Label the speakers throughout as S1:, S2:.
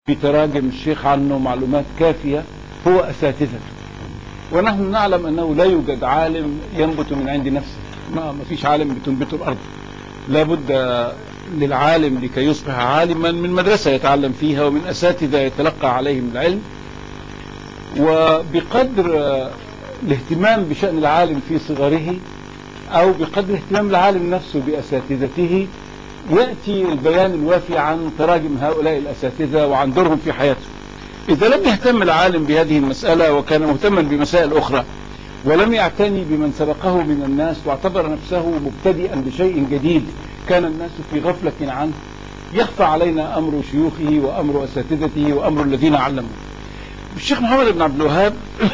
S1: في تراجم الشيخ عنه معلومات كافية هو أساتذته ونحن نعلم أنه لا يوجد عالم ينبت من عند نفسه ما ما فيش عالم بتنبته الأرض لابد للعالم لكي يصبح عالما من مدرسة يتعلم فيها ومن أساتذة يتلقى عليهم العلم وبقدر الاهتمام بشأن العالم في صغره أو بقدر اهتمام العالم نفسه بأساتذته يأتي البيان الوافي عن تراجم هؤلاء الأساتذة وعن دورهم في حياته إذا لم يهتم العالم بهذه المسألة وكان مهتما بمسائل أخرى ولم يعتني بمن سبقه من الناس واعتبر نفسه مبتدئا بشيء جديد كان الناس في غفلة عنه يخفى علينا أمر شيوخه وأمر أساتذته وأمر الذين علموا الشيخ محمد بن عبد الوهاب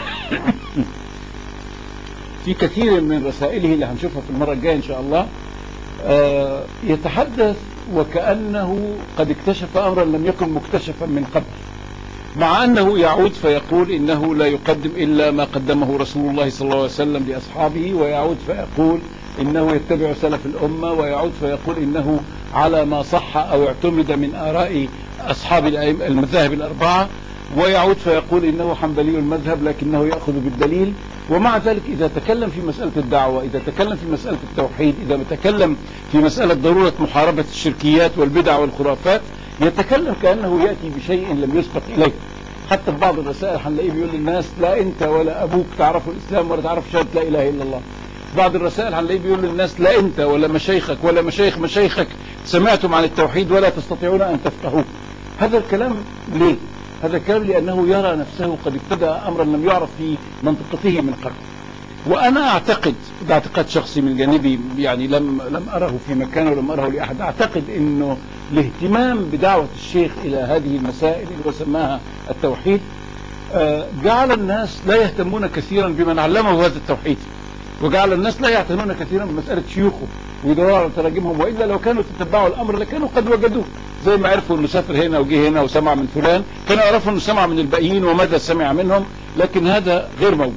S1: في كثير من رسائله اللي هنشوفها في المرة الجاية إن شاء الله آه، يتحدث وكأنه قد اكتشف أمرا لم يكن مكتشفا من قبل مع أنه يعود فيقول إنه لا يقدم إلا ما قدمه رسول الله صلى الله عليه وسلم لأصحابه ويعود فيقول إنه يتبع سلف الأمة ويعود فيقول إنه على ما صح أو اعتمد من آراء أصحاب المذاهب الأربعة ويعود فيقول إنه حنبلي المذهب لكنه يأخذ بالدليل ومع ذلك إذا تكلم في مسألة الدعوة إذا تكلم في مسألة التوحيد إذا تكلم في مسألة ضرورة محاربة الشركيات والبدع والخرافات يتكلم كأنه يأتي بشيء لم يسبق إليه حتى في بعض الرسائل هنلاقيه بيقول للناس لا أنت ولا أبوك تعرفوا الإسلام ولا تعرفوا شهادة لا إله إلا الله بعض الرسائل هنلاقيه بيقول للناس لا أنت ولا مشايخك ولا مشايخ مشايخك سمعتم عن التوحيد ولا تستطيعون أن تفقهوه هذا الكلام ليه؟ هذا الكلام لأنه يرى نفسه قد ابتدأ أمرا لم يعرف في منطقته من قبل وأنا أعتقد ده اعتقاد شخصي من جانبي يعني لم لم أره في مكان ولم أره لأحد أعتقد أنه الاهتمام بدعوة الشيخ إلى هذه المسائل اللي هو سماها التوحيد آه، جعل الناس لا يهتمون كثيرا بمن علمه هذا التوحيد وجعل الناس لا يعتنون كثيرا بمسألة شيوخه ويدوروا على تراجمهم وإلا لو كانوا تتبعوا الأمر لكانوا قد وجدوه زي ما عرفوا انه سافر هنا وجه هنا وسمع من فلان كانوا يعرفوا انه سمع من الباقيين وماذا سمع منهم لكن هذا غير موجود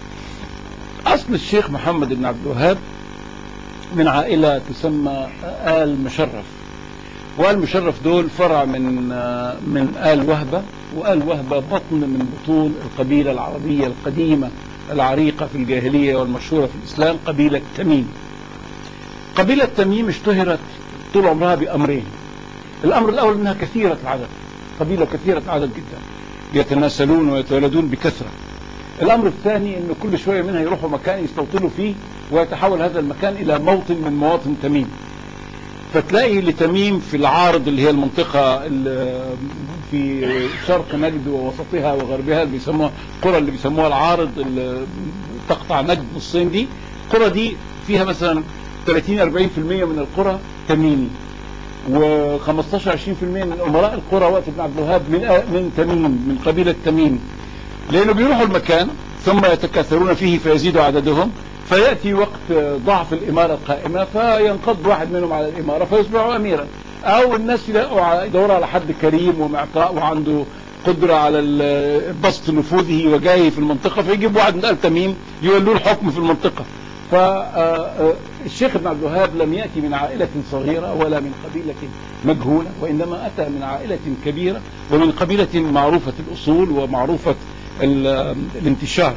S1: اصل الشيخ محمد بن عبد الوهاب من عائلة تسمى آل مشرف وآل مشرف دول فرع من من آل وهبة وآل وهبة بطن من بطون القبيلة العربية القديمة العريقة في الجاهلية والمشهورة في الإسلام قبيلة تميم قبيلة تميم اشتهرت طول عمرها بأمرين الأمر الأول أنها كثيرة العدد قبيلة كثيرة العدد جدا يتناسلون ويتولدون بكثرة الأمر الثاني أنه كل شوية منها يروحوا مكان يستوطنوا فيه ويتحول هذا المكان إلى موطن من مواطن تميم فتلاقي لتميم في العارض اللي هي المنطقة اللي في شرق نجد ووسطها وغربها اللي بيسموها القرى اللي بيسموها العارض اللي تقطع نجد نصين دي القرى دي فيها مثلا 30 40% من القرى تميمي و15 20% من امراء القرى وقت ابن عبد الوهاب من من تميم من قبيله تميم لانه بيروحوا المكان ثم يتكاثرون فيه فيزيد عددهم فياتي وقت ضعف الاماره القائمه فينقض واحد منهم على الاماره فيصبح اميرا او الناس يلاقوا يدوروا على حد كريم ومعطاء وعنده قدرة على بسط نفوذه وجاهه في المنطقة فيجيب واحد من آل تميم يولوه الحكم في المنطقة فالشيخ ابن عبد الوهاب لم يأتي من عائلة صغيرة ولا من قبيلة مجهولة وإنما أتى من عائلة كبيرة ومن قبيلة معروفة الأصول ومعروفة الانتشار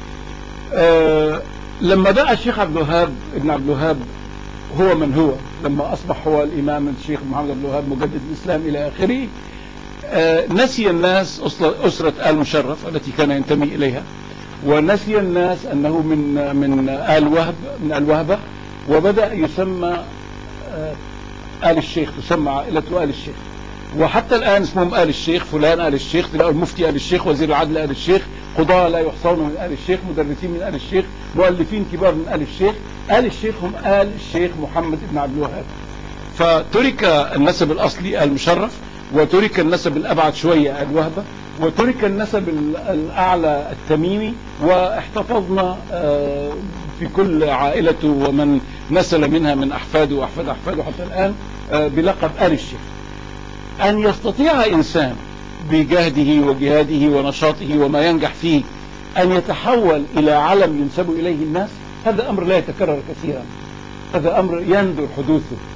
S1: لما بقى الشيخ عبد الوهاب ابن عبد الوهاب هو من هو لما أصبح هو الإمام الشيخ محمد عبد الوهاب مجدد الإسلام إلى آخره نسي الناس أسرة آل مشرف التي كان ينتمي إليها ونسي الناس أنه من من آل وهب من آل وهبة وبدأ يسمى آل الشيخ تسمى عائلة آل الشيخ وحتى الآن اسمهم آل الشيخ فلان آل الشيخ تلاقوا المفتي آل الشيخ وزير العدل آل الشيخ قضاة لا يحصون من آل الشيخ مدرسين من آل الشيخ مؤلفين كبار من آل الشيخ آل الشيخ هم آل الشيخ محمد بن عبد الوهاب فترك النسب الأصلي آل مشرف وترك النسب الأبعد شوية آل وهبة وترك النسب الأعلى التميمي واحتفظنا في كل عائلته ومن نسل منها من أحفاده وأحفاد أحفاده حتى الآن بلقب آل الشيخ أن يستطيع إنسان بجهده وجهاده ونشاطه وما ينجح فيه أن يتحول إلى علم ينسب إليه الناس هذا أمر لا يتكرر كثيرا هذا أمر يندر حدوثه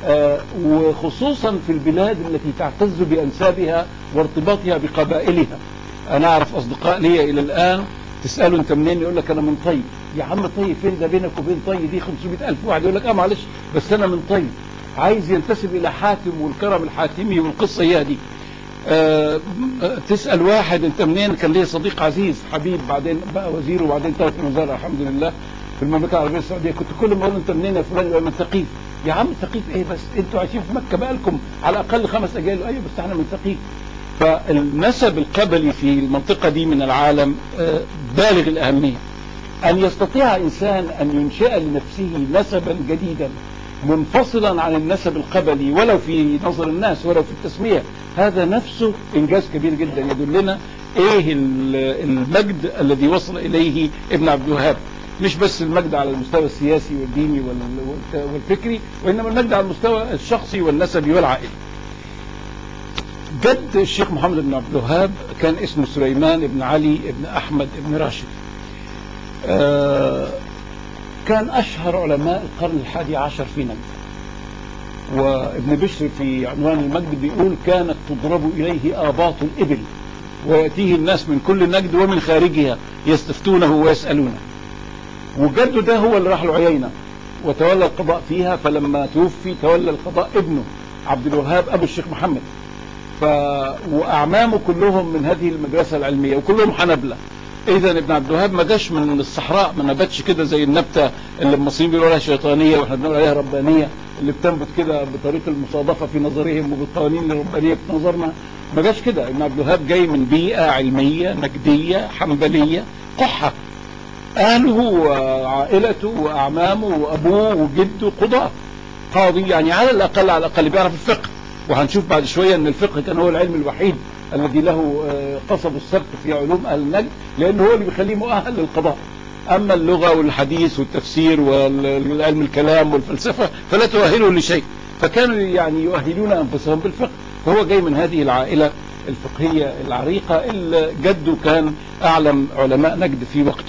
S1: آه، وخصوصا في البلاد التي تعتز بأنسابها وارتباطها بقبائلها أنا أعرف أصدقاء لي إلى الآن تسأله أنت منين يقول لك أنا من طي يا عم طي فين ده بينك وبين طي دي 500 ألف واحد يقول لك أه معلش بس أنا من طي عايز ينتسب إلى حاتم والكرم الحاتمي والقصة هي دي آه، تسأل واحد انت منين كان ليه صديق عزيز حبيب بعدين بقى وزير وبعدين ترك الوزارة الحمد لله في المملكة العربية السعودية كنت كل ما اقول انت منين يا فلان يبقى من ثقيف يا عم ثقيف ايه بس انتوا عايشين في مكة بقى لكم على الاقل خمس اجيال ايوه بس احنا من ثقيف فالنسب القبلي في المنطقة دي من العالم آه، بالغ الأهمية أن يستطيع إنسان أن ينشئ لنفسه نسبا جديدا منفصلا عن النسب القبلي ولو في نظر الناس ولو في التسمية هذا نفسه إنجاز كبير جدا يدلنا إيه ال- المجد الذي وصل إليه ابن عبد الوهاب مش بس المجد على المستوى السياسي والديني وال- والت- والفكري وإنما المجد على المستوى الشخصي والنسبي والعائلي جد الشيخ محمد بن عبد الوهاب كان اسمه سليمان بن علي بن أحمد بن راشد آه، كان أشهر علماء القرن الحادي عشر في نجد وابن بشر في عنوان المجد بيقول كانت تضرب إليه آباط الإبل ويأتيه الناس من كل نجد ومن خارجها يستفتونه ويسألونه وجده ده هو اللي راح العيينة وتولى القضاء فيها فلما توفي تولى القضاء ابنه عبد الوهاب أبو الشيخ محمد ف... وأعمامه كلهم من هذه المدرسة العلمية وكلهم حنبلة إذا ابن عبد الوهاب ما جاش من الصحراء ما نبتش كده زي النبتة اللي المصريين بيقولوا عليها شيطانية واحنا بنقول عليها ربانية اللي بتنبت كده بطريق المصادفة في نظرهم وبالقوانين الربانية في نظرنا ما جاش كده ابن عبد الوهاب جاي من بيئة علمية نجدية حنبلية قحة أهله وعائلته وأعمامه وأبوه وجده قضاة قاضي يعني على الأقل على الأقل بيعرف الفقه وهنشوف بعد شوية أن الفقه كان هو العلم الوحيد الذي له آه، قصب السبق في علوم أهل النجد لأنه هو اللي بيخليه مؤهل للقضاء أما اللغة والحديث والتفسير والعلم الكلام والفلسفة فلا تؤهله لشيء فكانوا يعني يؤهلون أنفسهم بالفقه فهو جاي من هذه العائلة الفقهية العريقة اللي جده كان أعلم علماء نجد في وقته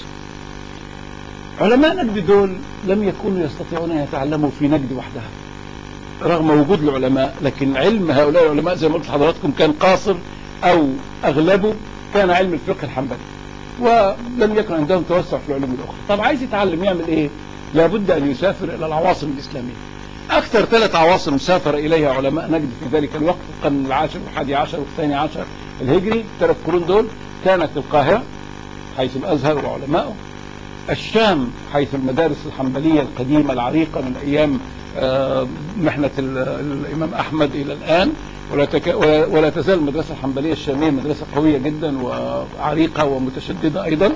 S1: علماء نجد دول لم يكونوا يستطيعون أن يتعلموا في نجد وحدها رغم وجود العلماء لكن علم هؤلاء العلماء زي ما قلت لحضراتكم كان قاصر أو أغلبه كان علم الفقه الحنبلي ولم يكن عندهم توسع في العلوم الأخرى طب عايز يتعلم يعمل إيه لابد أن يسافر إلى العواصم الإسلامية أكثر ثلاث عواصم سافر إليها علماء نجد في ذلك الوقت القرن العاشر والحادي عشر والثاني عشر الهجري ثلاث قرون دول كانت القاهرة حيث الأزهر وعلمائه الشام حيث المدارس الحنبلية القديمة العريقة من أيام آه، محنة ال- الإمام أحمد إلى الآن ولا, تك... ولا- ولا تزال المدرسة الحنبلية الشامية مدرسة قوية جدا وعريقة ومتشددة أيضا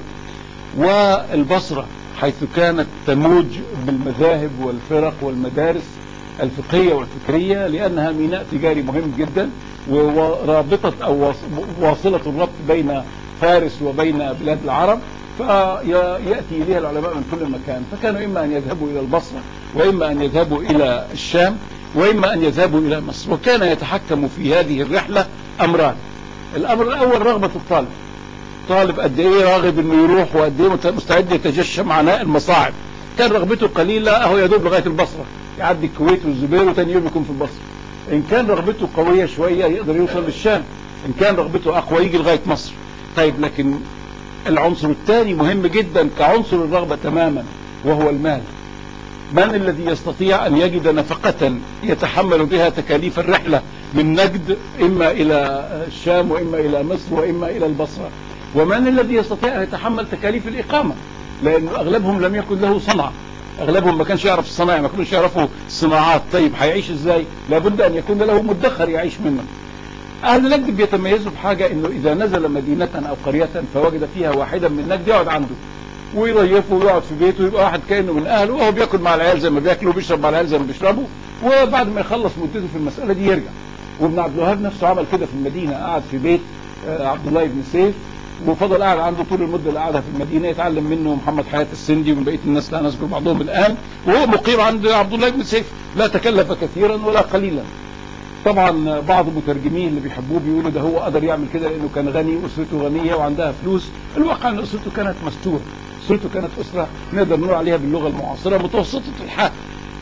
S1: والبصرة حيث كانت تموج بالمذاهب والفرق والمدارس الفقهية والفكرية لأنها ميناء تجاري مهم جدا ورابطة أو واص- واصلة الربط بين فارس وبين بلاد العرب فيأتي إليها العلماء من كل مكان فكانوا إما أن يذهبوا إلى البصرة وإما أن يذهبوا إلى الشام وإما أن يذهبوا إلى مصر وكان يتحكم في هذه الرحلة أمران الأمر الأول رغبة الطالب طالب قد ايه راغب انه يروح وقد ايه مت- مستعد يتجشم عناء المصاعب كان رغبته قليله اهو يدوب لغايه البصره يعدي الكويت والزبير وتاني يوم يكون في البصره ان كان رغبته قويه شويه يقدر يوصل للشام ان كان رغبته اقوى يجي لغايه مصر طيب لكن العنصر الثاني مهم جدا كعنصر الرغبه تماما وهو المال من الذي يستطيع أن يجد نفقة يتحمل بها تكاليف الرحلة من نجد إما إلى الشام وإما إلى مصر وإما إلى البصرة ومن الذي يستطيع أن يتحمل تكاليف الإقامة لأن أغلبهم لم يكن له صنعة أغلبهم ما كانش يعرف الصناعة ما كانوش يعرفوا الصناعات طيب هيعيش إزاي لابد أن يكون له مدخر يعيش منه أهل نجد بيتميزوا بحاجة إنه إذا نزل مدينة أو قرية فوجد فيها واحدا من نجد يقعد عنده ويضيفه ويقعد في بيته يبقى واحد كأنه من أهله وهو بياكل مع العيال زي ما بياكلوا وبيشرب مع العيال زي ما بيشربوا وبعد ما يخلص مدته في المسألة دي يرجع وابن عبد الوهاب نفسه عمل كده في المدينة قعد في بيت آه، عبد الله بن سيف وفضل قاعد عنده طول المدة اللي قعدها في المدينة يتعلم منه محمد حياة السندي ومن بقية الناس لا نذكر بعضهم الآن وهو مقيم عند عبد الله بن سيف لا تكلف كثيرا ولا قليلا طبعا بعض المترجمين اللي بيحبوه بيقولوا ده هو قدر يعمل كده لانه كان غني واسرته غنيه وعندها فلوس الواقع ان اسرته كانت مستوره اسرته كانت اسره نقدر نقول عليها باللغه المعاصره متوسطه الحال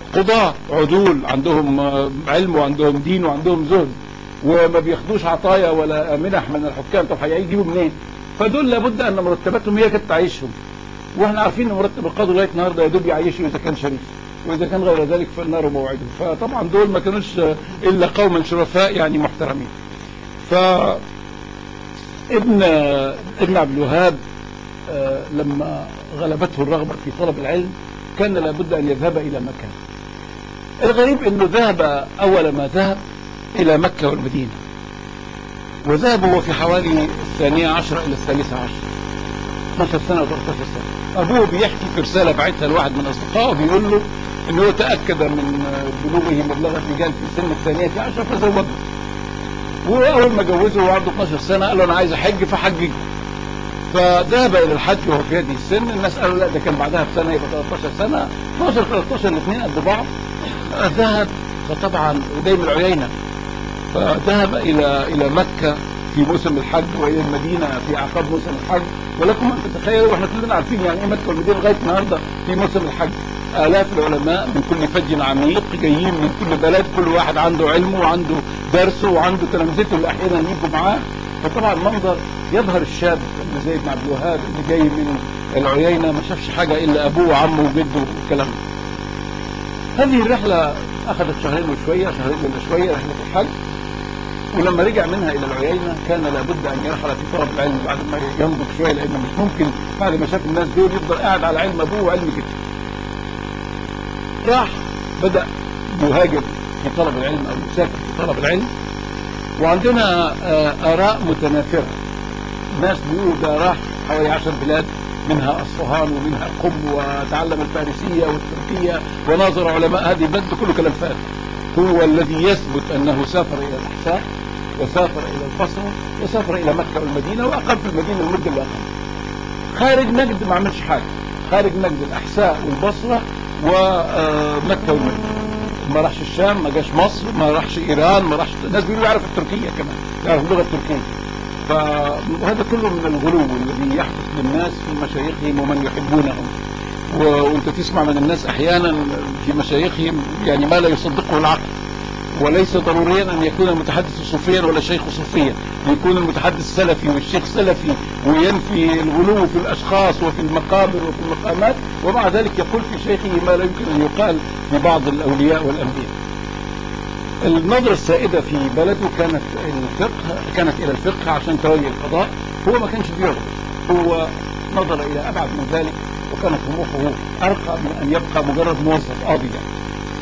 S1: قضاة عدول عندهم آه، علم وعندهم دين وعندهم زهد وما بياخدوش عطايا ولا منح من الحكام طب هيجيبوا منين؟ فدول لابد ان مرتباتهم هي كانت تعيشهم واحنا عارفين ان مرتب القاضي لغايه النهارده يا دوب يعيشه اذا كان شريف واذا كان غير ذلك فالنار موعده فطبعا دول ما كانوش آه، الا قوما شرفاء يعني محترمين ف ابن ابن عبد الوهاب آه، لما غلبته الرغبة في طلب العلم كان لابد أن يذهب إلى مكة الغريب أنه ذهب أول ما ذهب إلى مكة والمدينة وذهب هو في حوالي الثانية عشرة إلى الثالثة عشر 12 سنة و 13 سنة أبوه بيحكي في رسالة بعتها لواحد من أصدقائه بيقول له أنه تأكد من بلوغه مبلغ الرجال في سن الثانية عشر فزوجه واول ما جوزه وهو عنده 12 سنه قال له انا عايز احج فحججه فذهب الى الحج وهو في هذه السن الناس قالوا لا ده كان بعدها بسنه يبقى 13 سنه 12 13 الاثنين قد بعض ذهب فطبعا ودايم العيينه فذهب الى الى مكه في موسم الحج والى المدينه في اعقاب موسم الحج ولكم ان تتخيلوا واحنا كلنا عارفين يعني ايه مكه والمدينه لغايه النهارده في موسم الحج آلاف العلماء من كل فج عميق جايين من كل بلد كل واحد عنده علمه وعنده درسه وعنده تلامذته اللي احيانا يجوا معاه فطبعا منظر يظهر الشاب اللي زي ابن عبد الوهاب اللي جاي من العيينه ما شافش حاجه الا ابوه وعمه وجده والكلام ده. هذه الرحله اخذت شهرين وشويه شهرين ولا شويه رحله الحج ولما رجع منها الى العيينه كان لابد ان يرحل في طلب العلم بعد ما ينضج شويه لانه مش ممكن بعد ما شاف الناس دول يفضل قاعد على علم ابوه وعلم جده. راح بدا يهاجر في طلب العلم او يسافر في طلب العلم وعندنا آه، اراء متنافره ناس بيقولوا ده راح حوالي 10 بلاد منها اصفهان ومنها قم وتعلم الفارسيه والتركيه وناظر علماء هذه البلاد ده كله كلام فارغ هو الذي يثبت انه سافر الى الاحساء وسافر الى البصره وسافر الى مكه والمدينه واقام في المدينه المده اللي اقام خارج نجد ما عملش حاجه خارج نجد الاحساء والبصره ومكه والمدينه ما راحش الشام ما جاش مصر ما راحش ايران ما راحش الناس بيقولوا يعرف التركيه كمان يعرف اللغه التركيه فهذا كله من الغلو الذي يحدث للناس في مشايخهم ومن يحبونهم و- وانت تسمع من الناس احيانا في مشايخهم يعني ما لا يصدقه العقل وليس ضروريا ان يكون المتحدث صوفيا ولا شيخ صوفيا يكون المتحدث سلفي والشيخ سلفي وينفي الغلو في الاشخاص وفي المقابر وفي المقامات ومع ذلك يقول في شيخه ما لا يمكن ان يقال لبعض الاولياء والانبياء النظرة السائدة في بلده كانت الفقه كانت إلى الفقه عشان تولي القضاء هو ما كانش بيرغب هو نظر إلى أبعد من ذلك وكان طموحه أرقى من أن يبقى مجرد موظف قاضي يعني.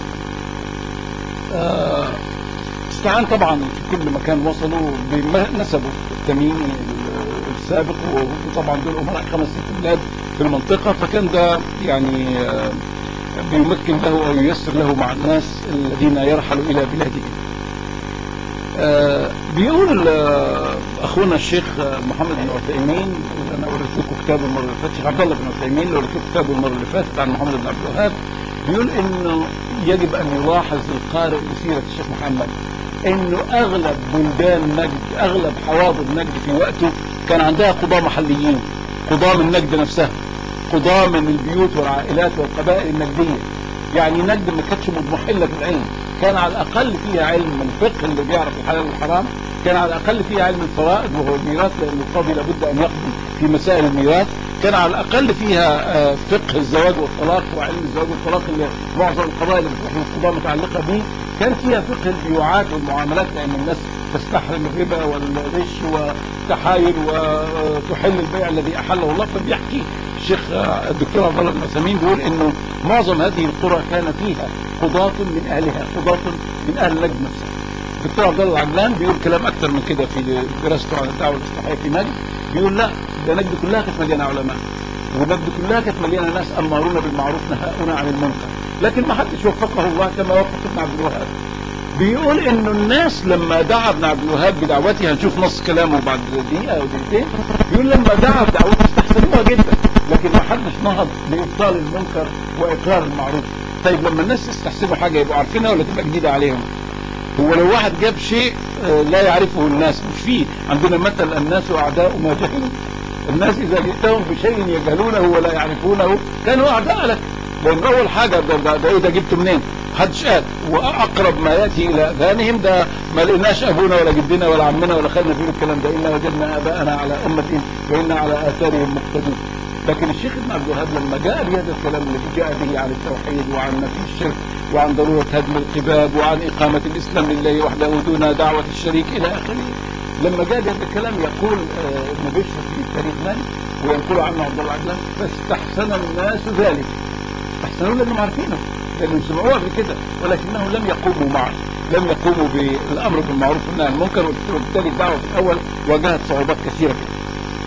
S1: آه، استعان طبعا في كل مكان وصلوا بنسبه التميمي السابق وطبعا دول أمراء خمس ست بلاد في المنطقة فكان ده يعني آه، بيمكن له أو ييسر له مع الناس الذين يرحلوا إلى بلادهم آه، بيقول آه، أخونا الشيخ آه، محمد بن عثيمين أنا قريت لكم كتابه المرة اللي فاتت الشيخ عبد الله بن عثيمين اللي قريت لكم كتابه المرة اللي فاتت عن محمد بن عبد الوهاب بيقول إنه يجب أن يلاحظ القارئ لسيرة الشيخ محمد إنه أغلب بلدان نجد أغلب حواضر نجد في وقته كان عندها قضاة محليين قضاة من نجد نفسها قضاة من البيوت والعائلات والقبائل النجدية يعني نجد ما كانتش مضمحلة في العلم كان على الأقل فيها علم من الفقه اللي بيعرف الحلال والحرام كان على الأقل فيها علم الفرائض وهو الميراث لأن القاضي لابد أن يقضي في مسائل الميراث كان على الأقل فيها آه، فقه الزواج والطلاق وعلم الزواج والطلاق اللي معظم القضايا اللي بتروح للقضاء متعلقة به كان فيها فقه البيوعات والمعاملات لأن الناس تستحرم الربا والغش وتحايل وتحل البيع الذي أحله الله فبيحكي الشيخ آه، الدكتور عبد الله بن عثيمين بيقول انه معظم هذه القرى كان فيها قضاة من اهلها قضاة من اهل نجد نفسها الدكتور عبد الله العجلان بيقول كلام اكثر من كده في دراسته عن الدعوه الاصلاحيه في نجد بيقول لا ده نجد كلها كانت مليانه علماء ونجد كلها كانت مليانه ناس امارون بالمعروف نهاؤون عن المنكر لكن ما حدش وفقه الله كما وفق ابن عبد الوهاب بيقول انه الناس لما دعا ابن عبد الوهاب بدعوته هنشوف نص كلامه بعد دقيقه او دقيقتين بيقول لما دعا بدعوته استحسنوها جدا لكن ما حدش نهض بابطال المنكر واقرار المعروف طيب لما الناس يستحسنوا حاجه يبقوا عارفينها ولا تبقى جديده عليهم هو لو واحد جاب شيء آه، لا يعرفه الناس مش فيه عندنا مثل الناس اعداء ما جهلوا الناس اذا جئتهم بشيء يجهلونه ولا يعرفونه كانوا اعداء لك لان اول حاجه ده, ده, ده ايه ده جبته منين محدش قال واقرب ما ياتي الى اذهانهم ده ما لقيناش ابونا ولا جدنا ولا عمنا ولا خالنا بيقولوا الكلام ده انا وجدنا اباءنا على امه وانا على اثارهم مقتدون لكن الشيخ ابن عبد الوهاب لما جاء بهذا الكلام الذي جاء به عن التوحيد وعن نفي الشرك وعن ضروره هدم القباب وعن اقامه الاسلام لله وحده دون دعوه الشريك الى اخره لما جاء بهذا الكلام يقول آه، ابن بشر في تاريخ مالك وينقل عنه عبد الله عجلان فاستحسن الناس ذلك استحسنوا لانهم عارفينه لانهم سمعوه قبل كده ولكنهم لم يقوموا معه لم يقوموا بالامر بالمعروف والنهي عن المنكر وبالتالي الدعوه في الاول واجهت صعوبات كثيره جدا.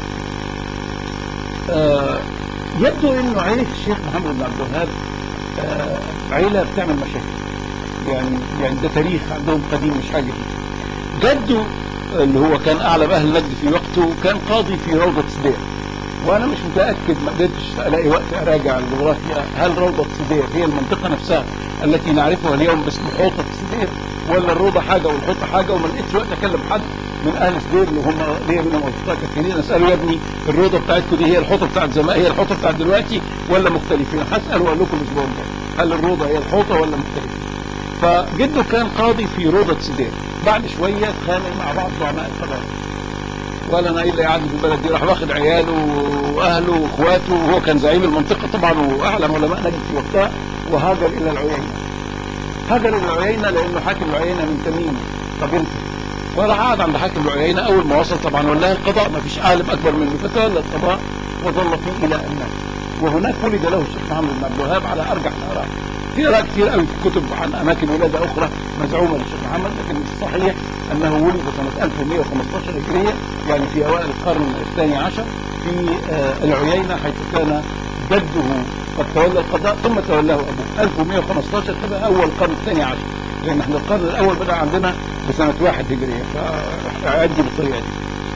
S1: آه يبدو انه عيله الشيخ محمد بن عبد الوهاب آه عيله بتعمل مشاكل. يعني يعني ده تاريخ عندهم قديم مش حاجه جديده. جده اللي هو كان اعلم اهل نجد في وقته كان قاضي في روضه سدير. وانا مش متاكد ما قدرتش الاقي وقت اراجع الجغرافيا هل روضه سدير هي المنطقه نفسها التي نعرفها اليوم باسم حوطه سدير ولا الروضه حاجه والحوطه حاجه وما لقيتش وقت اكلم حد من اهل سدير اللي هم ليا منهم اصدقاء كثيرين اساله يا ابني الروضه بتاعتكم دي هي الحوطه بتاعت زمان هي الحوطه بتاعت دلوقتي ولا مختلفين؟ هسال واقول لكم الاسبوع الجاي هل الروضه هي الحوطه ولا مختلفين؟ فجده كان قاضي في روضه سدير بعد شويه اتخانق مع بعض زعماء القبائل وقال انا ايه اللي قاعد في البلد دي راح واخد عياله واهله واخواته وهو كان زعيم المنطقه طبعا واعلم علماء نجد في وقتها وهاجر الى العيينه. هاجر الى العيينه لانه حاكم العيينه من تميم قبيلته. وراح قعد عند حاكم العيينه اول ما وصل طبعا ولاه القضاء ما فيش عالم اكبر منه فتولى القضاء وظل فيه الى ان مات. وهناك ولد له الشيخ محمد بن عبد الوهاب على ارجح الاراء. في اراء كثير قوي في الكتب عن اماكن ولاده اخرى مزعومه للشيخ محمد لكن الصحيح انه ولد سنه 1115 هجريه يعني في اوائل القرن الثاني عشر في آه العيينه حيث كان جده قد تولى القضاء ثم تولاه ابوه 1115 تبقى اول القرن الثاني عشر لان احنا القرن الاول بدا عندنا بسنه واحد هجريه فعدي بالطريقه دي.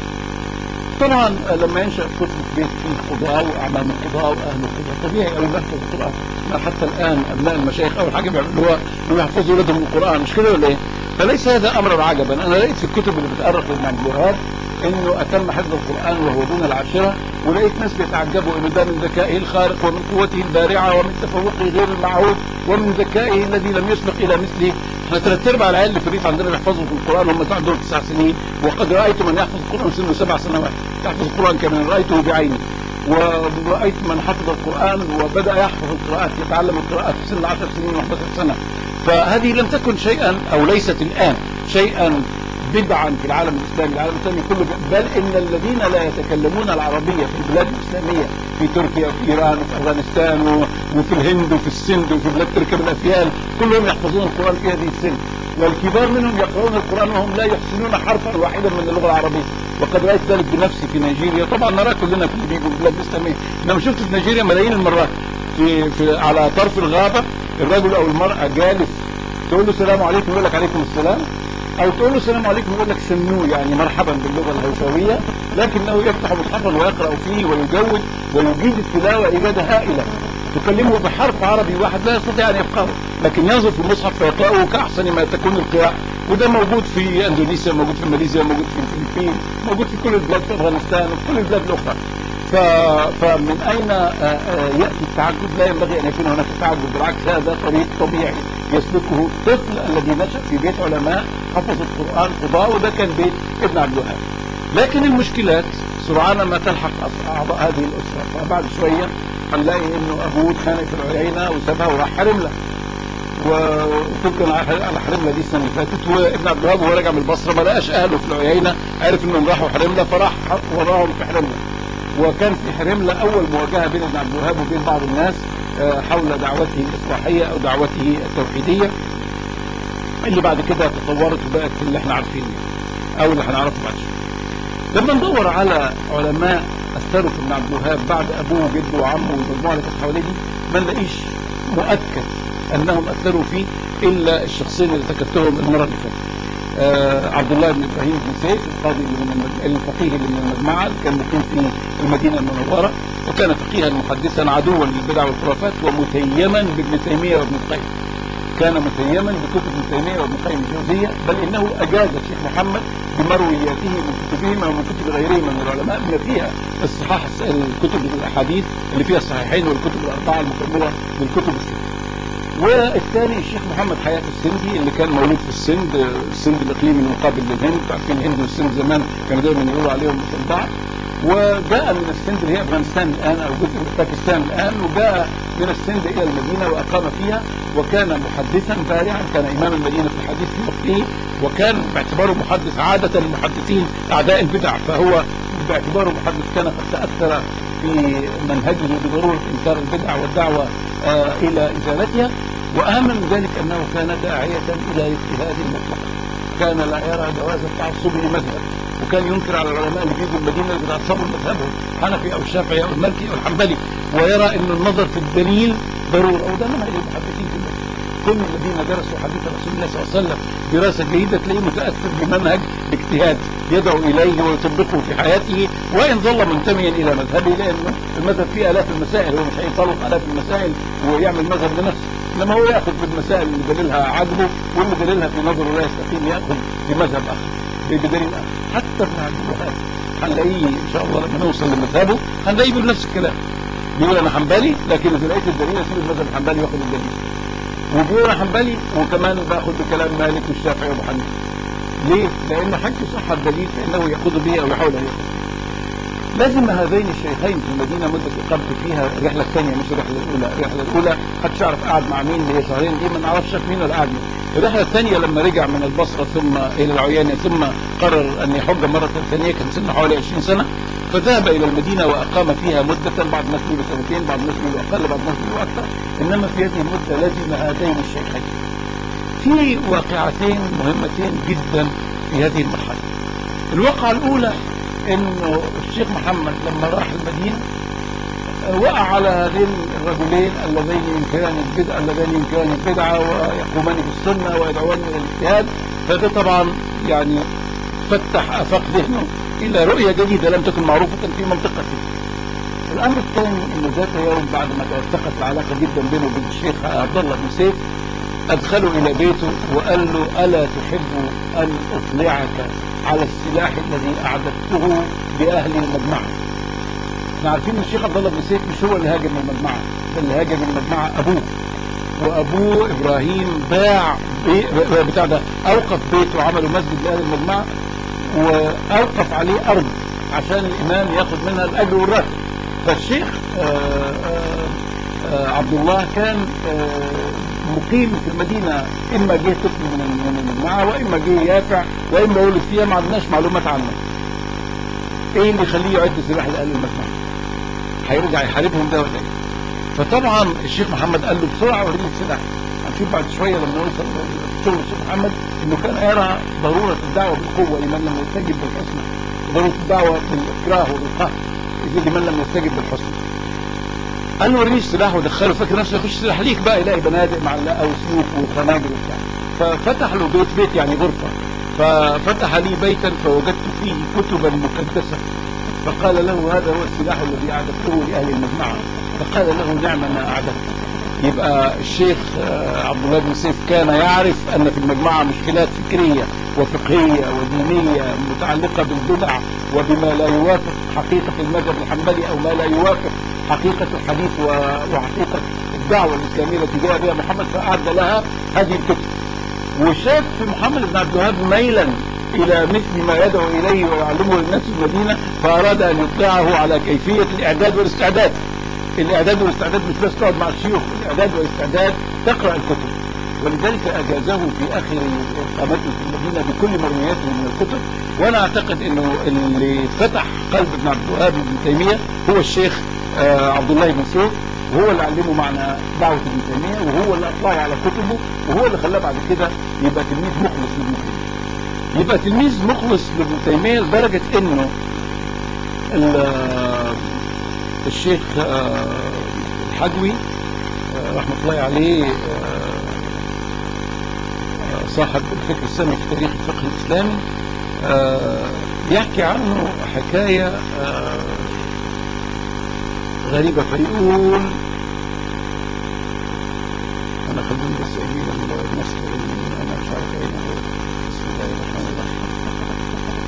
S1: طبعا لما ينشا طفل في بيت فيه قضاء واعمام القضاء واهل القضاء طبيعي او يحفظ القران حتى الان ابناء المشايخ اول حاجه بيعملوها انهم يحفظوا ولادهم القران مش كده ولا ايه؟ فليس هذا امرا عجبا انا لقيت في الكتب اللي بتأرخ لابن عبد الوهاب انه اتم حفظ القران وهو دون العاشره ولقيت ناس بيتعجبوا انه ده من ذكائه الخارق ومن قوته البارعه ومن تفوقه غير المعهود ومن ذكائه الذي لم يسبق الى مثله احنا ثلاث ارباع العيال اللي في الريف عندنا بيحفظوا في القران هم عندهم تسع سنين وقد رايت من يحفظ القران سنه سبع سنوات يحفظ القران كمان رايته بعيني ورأيت من حفظ القرآن وبدأ يحفظ القراءات يتعلم القراءات في سن 10 سنين و11 سنة فهذه لم تكن شيئا أو ليست الآن شيئا بدعا في العالم الإسلامي العالم الإسلامي كله بل إن الذين لا يتكلمون العربية في البلاد الإسلامية في تركيا وفي إيران وفي أفغانستان وفي الهند وفي السند وفي بلاد تركيا الأفيال كلهم يحفظون القرآن في هذه السن والكبار منهم يقرؤون القرآن وهم لا يحسنون حرفا واحدا من اللغة العربية وقد رأيت ذلك بنفسي في نيجيريا طبعا نراه كلنا في الليبيا والبلاد الإسلامية إنما شفت في نيجيريا ملايين المرات في, في على طرف الغابة الرجل أو المرأة جالس تقول له السلام عليكم يقول لك عليكم السلام او تقول له السلام عليكم يقول لك سنو يعني مرحبا باللغه الهوسويه لكنه يفتح مصحفا ويقرا فيه ويجود ويجيد التلاوه اجاده هائله تكلمه بحرف عربي واحد لا يستطيع ان يفقهه لكن ينظر في المصحف فيقراه كاحسن ما تكون القراءه وده موجود في اندونيسيا موجود في ماليزيا موجود في الفلبين موجود في كل البلاد في افغانستان وفي كل البلاد الاخرى ف... فمن اين ياتي التعجب لا ينبغي ان يكون هناك تعجب بالعكس هذا طريق طبيعي يسلكه الطفل الذي نشا في بيت علماء حفظ القران قضاء وده كان بيت ابن عبد الوهاب لكن المشكلات سرعان ما تلحق اعضاء هذه الاسره فبعد شويه هنلاقي انه ابوه اتخانق في العيينه وسابها وراح حرمله وتمكن على حرمله دي السنه اللي فاتت وابن عبد الوهاب وهو راجع من البصره ما لقاش اهله في العيينه عرف انهم راحوا حرمله فراح وراهم في حرمله وكان في حرمله اول مواجهه بين ابن عبد الوهاب وبين بعض الناس حول دعوته الاصلاحيه او دعوته التوحيديه اللي بعد كده تطورت وبقت اللي احنا عارفينه او اللي هنعرفه بعد شويه. لما ندور على علماء اثروا في ابن عبد الوهاب بعد ابوه وجده وعمه والمجموعه اللي كانت حواليه دي ما نلاقيش مؤكد انهم اثروا فيه الا الشخصين اللي ذكرتهم المره اللي فاتت. آه عبد الله بن ابراهيم بن سيف القاضي اللي من الفقيه اللي من المجمعه اللي كان مقيم في المدينه المنوره وكان فقيها محدثا عدوا للبدع والخرافات ومتيما بابن تيميه وابن القيم. كان متيما بكتب ابن تيميه وابن القيم الجوزيه بل انه اجاز الشيخ محمد بمروياته من كتبهما ومن كتب غيرهما من العلماء بما فيها الصحاح الكتب الاحاديث اللي فيها الصحيحين والكتب الاربعه المكمله للكتب السته. والثاني الشيخ محمد حياة السندي اللي كان مولود في السند السند الاقليمي المقابل للهند عارفين الهند والسند زمان كانوا دايما يقولوا عليهم مثل بعض وجاء من السند اللي هي افغانستان الان او جزء من باكستان الان وجاء من السند الى المدينه واقام فيها وكان محدثا بارعا كان امام المدينه في الحديث في وقته وكان باعتباره محدث عاده المحدثين اعداء البدع فهو باعتباره محدث كان قد تاثر في منهجه بضروره انكار البدع والدعوه آه الى ازالتها واهم من ذلك انه كان داعيه الى اجتهاد مطلقا كان لا يرى جواز التعصب لمذهب وكان ينكر على العلماء اللي بيجوا المدينه اللي بيتعصبوا لمذهبهم حنفي او الشافعي او المالكي او الحنبلي ويرى ان النظر في الدليل ضروره وده منهج المحدثين كلهم كل الذين درسوا حديث رسول الله صلى الله عليه وسلم دراسه جيده تلاقيه متاثر بمنهج اجتهاد يدعو اليه ويطبقه في حياته وان ظل منتميا الى مذهبه لانه المذهب فيه الاف المسائل هو مش هيطلق الاف المسائل ويعمل مذهب لنفسه انما هو ياخذ بالمسائل اللي دليلها عجبه واللي دليلها في نظره لا يستقيم ياخذ بمذهب اخر بدليل اخر حتى ابن عبد الوهاب هنلاقيه ان شاء الله لما نوصل لمذهبه هنلاقيه بيقول نفس الكلام بيقول انا حنبلي لكن اذا لقيت الدليل اسيب المذهب الحنبلي واخد الدليل وبيقول انا حنبلي وكمان باخد بكلام مالك والشافعي وابو حنيفه ليه؟ لان حج صح الدليل فانه ياخذ به او يحاول ان ياخذ لازم هذين الشيخين في المدينه مده اقامتي فيها الرحله الثانيه مش الرحله الاولى، الرحله الاولى محدش يعرف قعد مع مين اللي هي شهرين دي ما نعرفش شاف مين ولا قعد مين. الرحله الثانيه لما رجع من البصره ثم الى العيان ثم قرر ان يحج مره ثانيه كان سنه حوالي 20 سنه فذهب الى المدينه واقام فيها مده بعض الناس يقولوا سنتين بعض الناس يقولوا اقل بعض الناس يقولوا اكثر انما في هذه المده لزم هذين الشيخين. في واقعتين مهمتين جدا في هذه المرحله. الواقعه الاولى انه الشيخ محمد لما راح المدينه وقع على هذين الرجلين اللذين ينكران البدعه اللذين ينكران البدعه ويقومان بالسنه ويدعوان الى الاجتهاد فده طبعا يعني فتح افاق ذهنه الى رؤيه جديده لم تكن معروفه في منطقته. الامر الثاني انه ذات يوم بعد ما توثقت العلاقه جدا بينه وبين الشيخ عبد الله بن سيف ادخله الى بيته وقال له الا تحب ان اطلعك على السلاح الذي اعددته لاهل المجمعه. احنا عارفين ان الشيخ عبد الله بن سيف مش هو اللي هاجم المجمعه، ده اللي هاجم المجمعه ابوه. وابوه ابراهيم باع بي بتاع ده اوقف بيته وعملوا مسجد لاهل المجمعه واوقف عليه ارض عشان الامام ياخذ منها الاجر والراتب. فالشيخ آآ آآ عبد الله كان مقيم في المدينة إما جه طفل من المجموعة وإما جه يافع وإما ولد فيها ما عندناش معلومات عنه. إيه اللي يخليه يعد سلاح لأهل المجموعة؟ هيرجع يحاربهم ده ولا إيه؟ فطبعا الشيخ محمد قال له بسرعة وريني السلاح. هنشوف بعد شوية لما نوصل شغل الشيخ محمد إنه كان يرى ضرورة الدعوة بالقوة لمن لم يستجب بالحسنى. ضرورة الدعوة بالإكراه وبالقهر لمن لم يستجب بالحسنى. قال له وريني السلاح ودخله فاكر نفسه يخش سلاح ليك بقى يلاقي بنادق معلقه وسيوف وخناجر وبتاع ففتح له بيت بيت يعني غرفه ففتح لي بيتا فوجدت فيه كتبا مقدسه فقال له هذا هو السلاح الذي اعددته لاهل المجمعه فقال له نعم ما اعددت يبقى الشيخ عبد الله بن سيف كان يعرف ان في المجمعه مشكلات فكريه وفقهيه ودينيه متعلقه بالبدع وبما لا يوافق حقيقه المذهب الحنبلي او ما لا يوافق حقيقة الحديث وحقيقة الدعوة الإسلامية التي جاء بها محمد فأعد لها هذه الكتب وشاف في محمد بن عبد الوهاب ميلا إلى مثل ما يدعو إليه ويعلمه للناس في المدينة فأراد أن يطلعه على كيفية الإعداد والاستعداد الإعداد والاستعداد مش بس تقعد مع الشيوخ الإعداد والاستعداد تقرأ الكتب ولذلك أجازه في آخر إقامته في المدينة بكل مرمياته من الكتب وأنا أعتقد أنه اللي فتح قلب ابن عبد الوهاب بن تيمية هو الشيخ آه عبد الله بن سيف وهو اللي علمه معنى دعوة ابن تيمية وهو اللي أطلعه على كتبه وهو اللي خلاه بعد كده يبقى تلميذ مخلص لابن تيمية يبقى تلميذ مخلص لابن تيمية لدرجة إنه الشيخ آه الحجوي آه رحمة الله عليه صاحب الفكر السامي في تاريخ الفقه الإسلامي يحكي عنه حكاية غريبة فيقول أنا خلوني بس أجيب النسخ أنا مش عارف أين هو بسم الله الرحمن الرحيم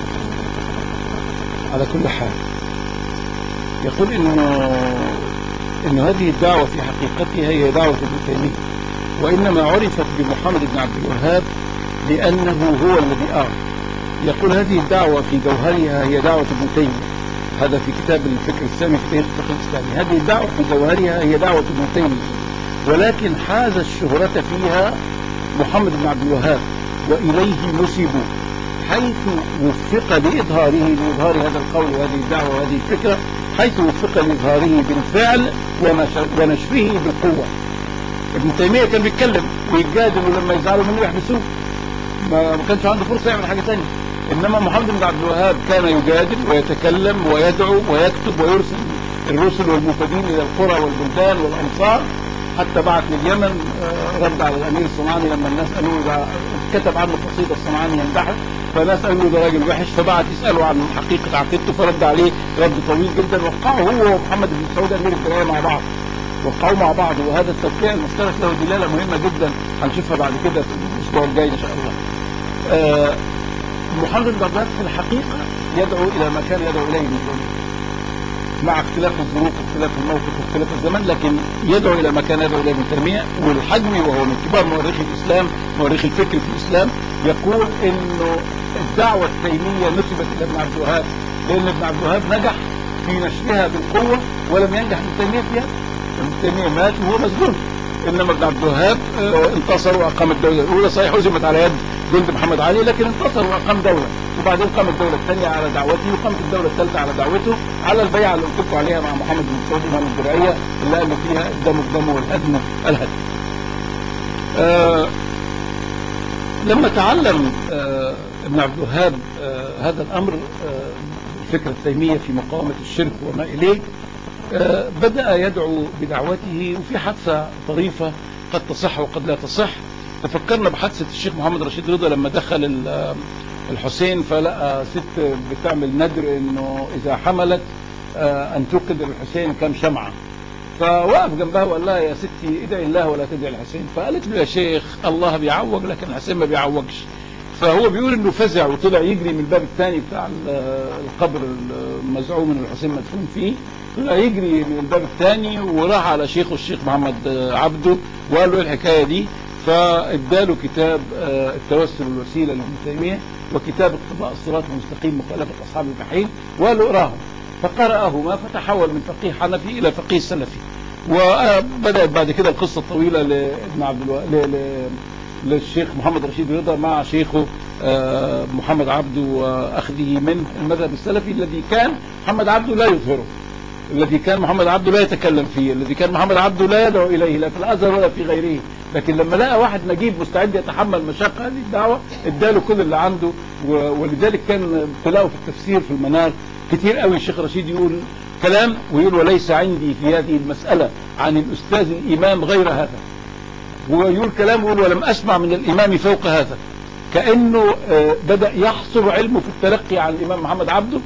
S1: على كل حال يقول إنه أن هذه الدعوة في حقيقتها هي دعوة ابن تيمية وإنما عرفت بمحمد بن عبد الوهاب لأنه هو الذي أعرف يقول هذه الدعوة في جوهرها هي دعوة ابن تيمية هذا في كتاب الفكر السامي في تاريخ الفقه الإسلامي هذه الدعوة في جوهرها هي دعوة ابن تيمية ولكن حاز الشهرة فيها محمد بن عبد الوهاب وإليه نسبوا حيث وفق لإظهاره لإظهار هذا القول وهذه الدعوة وهذه الفكرة حيث وفق لإظهاره بالفعل ونشره بالقوة ابن تيمية كان بيتكلم ويتجادل ولما يزعلوا منه يحبسوه ما كانش عنده فرصة يعمل حاجة ثانيه إنما محمد بن عبد الوهاب كان يجادل ويتكلم ويدعو ويكتب ويرسل الرسل والمفيدين إلى القرى والبلدان والأمصار حتى بعت لليمن رد على الأمير الصنعاني لما الناس قالوا له كتب عنه قصيدة الصنعاني ينبحث فناس قالوا له ده راجل وحش فبعت يسأله عن حقيقة عقيدته فرد عليه رد طويل جدا وقعوا هو ومحمد بن سعود أمير الدراية مع بعض وقعوا مع بعض وهذا التوقيع المشترك له دلالة مهمة جدا هنشوفها بعد كده في الأسبوع الجاي إن شاء الله. آه محمد بن بغداد في الحقيقة يدعو إلى ما كان يدعو إليه من ذلك مع اختلاف الظروف واختلاف الموقف واختلاف الزمن لكن يدعو إلى ما كان يدعو إليه ابن تيمية والحجمي وهو من كبار مؤرخي الإسلام مؤرخي الفكر في الإسلام يقول إنه الدعوة التيمية نسبت إلى ابن عبد الوهاب لأن ابن عبد الوهاب نجح في نشرها بالقوة ولم ينجح ابن تيمية فيها ابن تيمية مات وهو مسجون انما ابن عبد الوهاب انتصر واقام الدوله الاولى صحيح هزمت على يد جند محمد علي لكن انتصر واقام دوله وبعدين قام الدوله الثانيه على دعوته وقامت الدوله الثالثه على دعوته على البيعه اللي قلت عليها مع محمد بن سعود امام الدرعيه اللي قال فيها الدم الدم والهدم الهدم. آه لما تعلم آه ابن عبد الوهاب آه هذا الامر آه الفكره التيميه في مقاومه الشرك وما اليه آه بدأ يدعو بدعوته وفي حادثة طريفة قد تصح وقد لا تصح تفكرنا بحادثة الشيخ محمد رشيد رضا لما دخل الحسين فلقى ست بتعمل ندر انه اذا حملت آه ان توقد الحسين كم شمعة فوقف جنبها وقال لها يا ستي ادعي الله ولا تدعي الحسين فقالت له يا شيخ الله بيعوج لكن الحسين ما بيعوجش فهو بيقول انه فزع وطلع يجري من الباب الثاني بتاع القبر المزعوم ان الحسين مدفون فيه طلع يجري من الباب الثاني وراح على شيخه الشيخ محمد عبده وقال له ايه الحكايه دي فاداله كتاب التوسل والوسيله لابن تيميه وكتاب اقتضاء الصراط المستقيم مخالفه اصحاب الجحيم وقال له اقراهم فقراهما فتحول من فقيه حنفي الى فقيه سلفي وبدات بعد كده القصه الطويله لابن عبد الو... ل... للشيخ محمد رشيد رضا مع شيخه محمد عبده واخذه من المذهب السلفي الذي كان محمد عبده لا يظهره الذي كان محمد عبده لا يتكلم فيه الذي كان محمد عبده لا يدعو إليه لا في الأزهر ولا في غيره لكن لما لقى واحد نجيب مستعد يتحمل مشاق هذه الدعوة اداله كل اللي عنده ولذلك كان تلاقوا في التفسير في المنار كتير قوي الشيخ رشيد يقول كلام ويقول وليس عندي في هذه المسألة عن الأستاذ الإمام غير هذا ويقول كلام يقول ولم أسمع من الإمام فوق هذا كأنه بدأ يحصر علمه في التلقي عن الإمام محمد عبده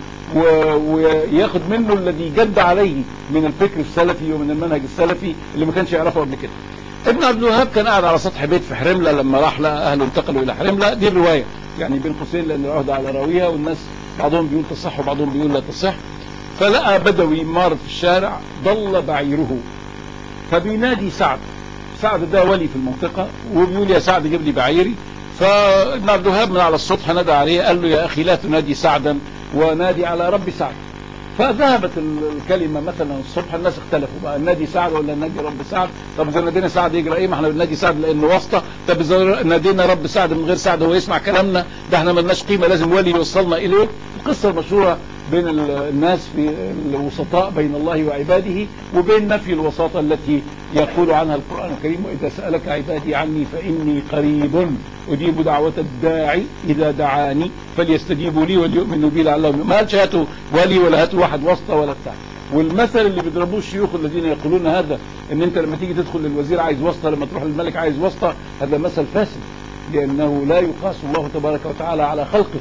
S1: وياخد منه الذي جد عليه من الفكر السلفي ومن المنهج السلفي اللي ما كانش يعرفه قبل كده ابن عبد الوهاب كان قاعد على سطح بيت في حرملة لما راح لقى أهله انتقلوا إلى حرملة دي الرواية يعني بين قوسين لأن العهد على راويها والناس بعضهم بيقول تصح وبعضهم بيقول لا تصح فلقى بدوي مار في الشارع ضل بعيره فبينادي سعد سعد ده ولي في المنطقة وبيقول يا سعد جيب لي بعيري فابن عبد الوهاب من على السطح نادى عليه قال له يا أخي لا تنادي سعدا ونادي على رب سعد فذهبت الكلمه مثلا الصبح الناس اختلفوا بقى النادي سعد ولا النادي رب سعد طب اذا نادينا سعد يجرى ايه ما احنا بننادي سعد لانه واسطه طب اذا نادينا رب سعد من غير سعد هو يسمع كلامنا ده احنا ملناش قيمه لازم ولي يوصلنا اليه القصه المشهوره بين الناس في الوسطاء بين الله وعباده وبين نفي الوساطه التي يقول عنها القران الكريم واذا سالك عبادي عني فاني قريب اجيب دعوه الداعي اذا دعاني فليستجيبوا لي وليؤمنوا بي لعلهم ما قالش هاتوا ولي ولا هاتوا واحد واسطه ولا بتاع والمثل اللي بيضربوه الشيوخ الذين يقولون هذا ان انت لما تيجي تدخل للوزير عايز واسطه لما تروح للملك عايز واسطه هذا مثل فاسد لانه لا يقاس الله تبارك وتعالى على خلقه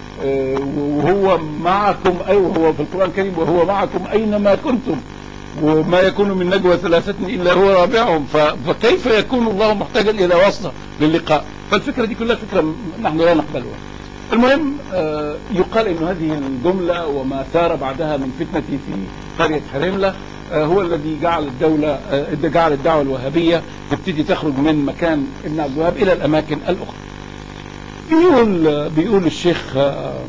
S1: وهو معكم أي وهو في القرآن الكريم وهو معكم أينما كنتم وما يكون من نجوى ثلاثة إلا هو رابعهم فكيف يكون الله محتاجا إلى واسطة للقاء فالفكرة دي كلها فكرة نحن لا نقبلها المهم يقال أن هذه الجملة وما ثار بعدها من فتنة في قرية حرملة آه، هو الذي جعل الدولة آه، جعل الدعوة الوهابية تبتدي تخرج من مكان ابن عبد الوهاب إلى الأماكن الأخرى بيقول بيقول الشيخ آه،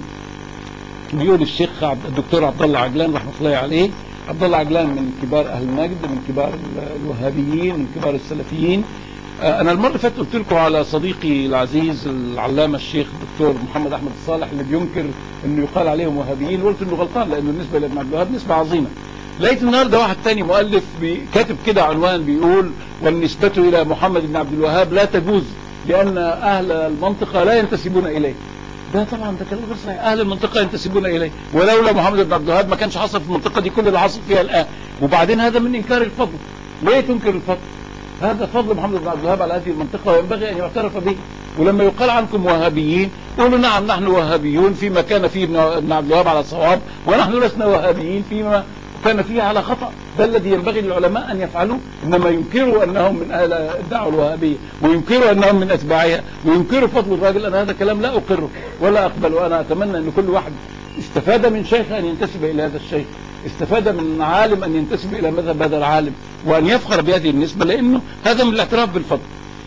S1: بيقول الشيخ عبد الدكتور عبد الله عجلان رحمه الله عليه عبد الله عجلان من كبار اهل النجد من كبار الوهابيين من كبار السلفيين آه، انا المره اللي فاتت قلت لكم على صديقي العزيز العلامه الشيخ الدكتور محمد احمد الصالح اللي بينكر انه يقال عليهم وهابيين وقلت انه غلطان لانه بالنسبه لابن عبد الوهاب نسبه عظيمه لقيت النهارده واحد تاني مؤلف بي- كاتب كده عنوان بيقول والنسبة إلى محمد بن عبد الوهاب لا تجوز لأن أهل المنطقة لا ينتسبون إليه ده طبعا ده كلام غير صحيح أهل المنطقة ينتسبون إليه ولولا محمد بن عبد الوهاب ما كانش حصل في المنطقة دي كل اللي حصل فيها الآن وبعدين هذا من إنكار الفضل ليه تنكر الفضل هذا فضل محمد بن عبد الوهاب على هذه المنطقة وينبغي أن يعترف به ولما يقال عنكم وهابيين قولوا نعم نحن وهابيون فيما كان فيه ابن ابن عبد الوهاب على صواب ونحن لسنا وهابيين فيما كان فيه على خطأ ده الذي ينبغي للعلماء أن يفعلوه إنما ينكروا أنهم من أهل الدعوة الوهابية وينكروا أنهم من أتباعها وينكروا فضل الراجل أنا هذا كلام لا أقره ولا أقبل وأنا أتمنى أن كل واحد استفاد من شيخ أن ينتسب إلى هذا الشيخ استفاد من عالم أن ينتسب إلى مذهب هذا العالم وأن يفخر بهذه النسبة لأنه هذا من الاعتراف بالفضل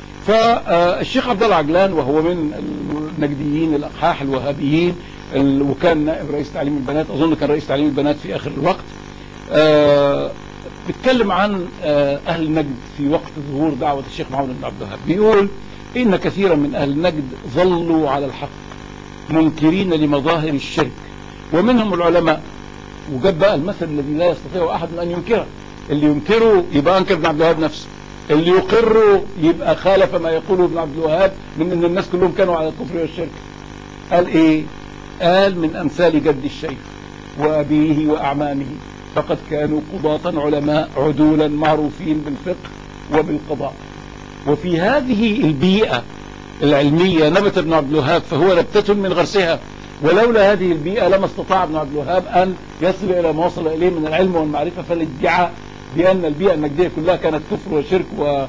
S1: فالشيخ عبد الله عجلان وهو من النجديين الأقحاح الوهابيين ال- وكان نائب رئيس تعليم البنات أظن كان رئيس تعليم البنات في آخر الوقت آه، بيتكلم عن آه، أهل نجد في وقت ظهور دعوة الشيخ محمد بن عبد الوهاب بيقول إن كثيرا من أهل نجد ظلوا على الحق منكرين لمظاهر الشرك ومنهم العلماء وجاب بقى المثل الذي لا يستطيع أحد أن ينكره اللي ينكره يبقى أنكر ابن عبد الوهاب نفسه اللي يقره يبقى خالف ما يقوله ابن عبد الوهاب من ان الناس كلهم كانوا على الكفر والشرك قال ايه قال من امثال جد الشيخ وابيه واعمامه فقد كانوا قضاة علماء عدولا معروفين بالفقه وبالقضاء وفي هذه البيئة العلمية نبت ابن عبد الوهاب فهو نبتة من غرسها ولولا هذه البيئة لما استطاع ابن عبد الوهاب أن يصل إلى ما وصل إليه من العلم والمعرفة فالادعاء بأن البيئة النجدية كلها كانت كفر وشرك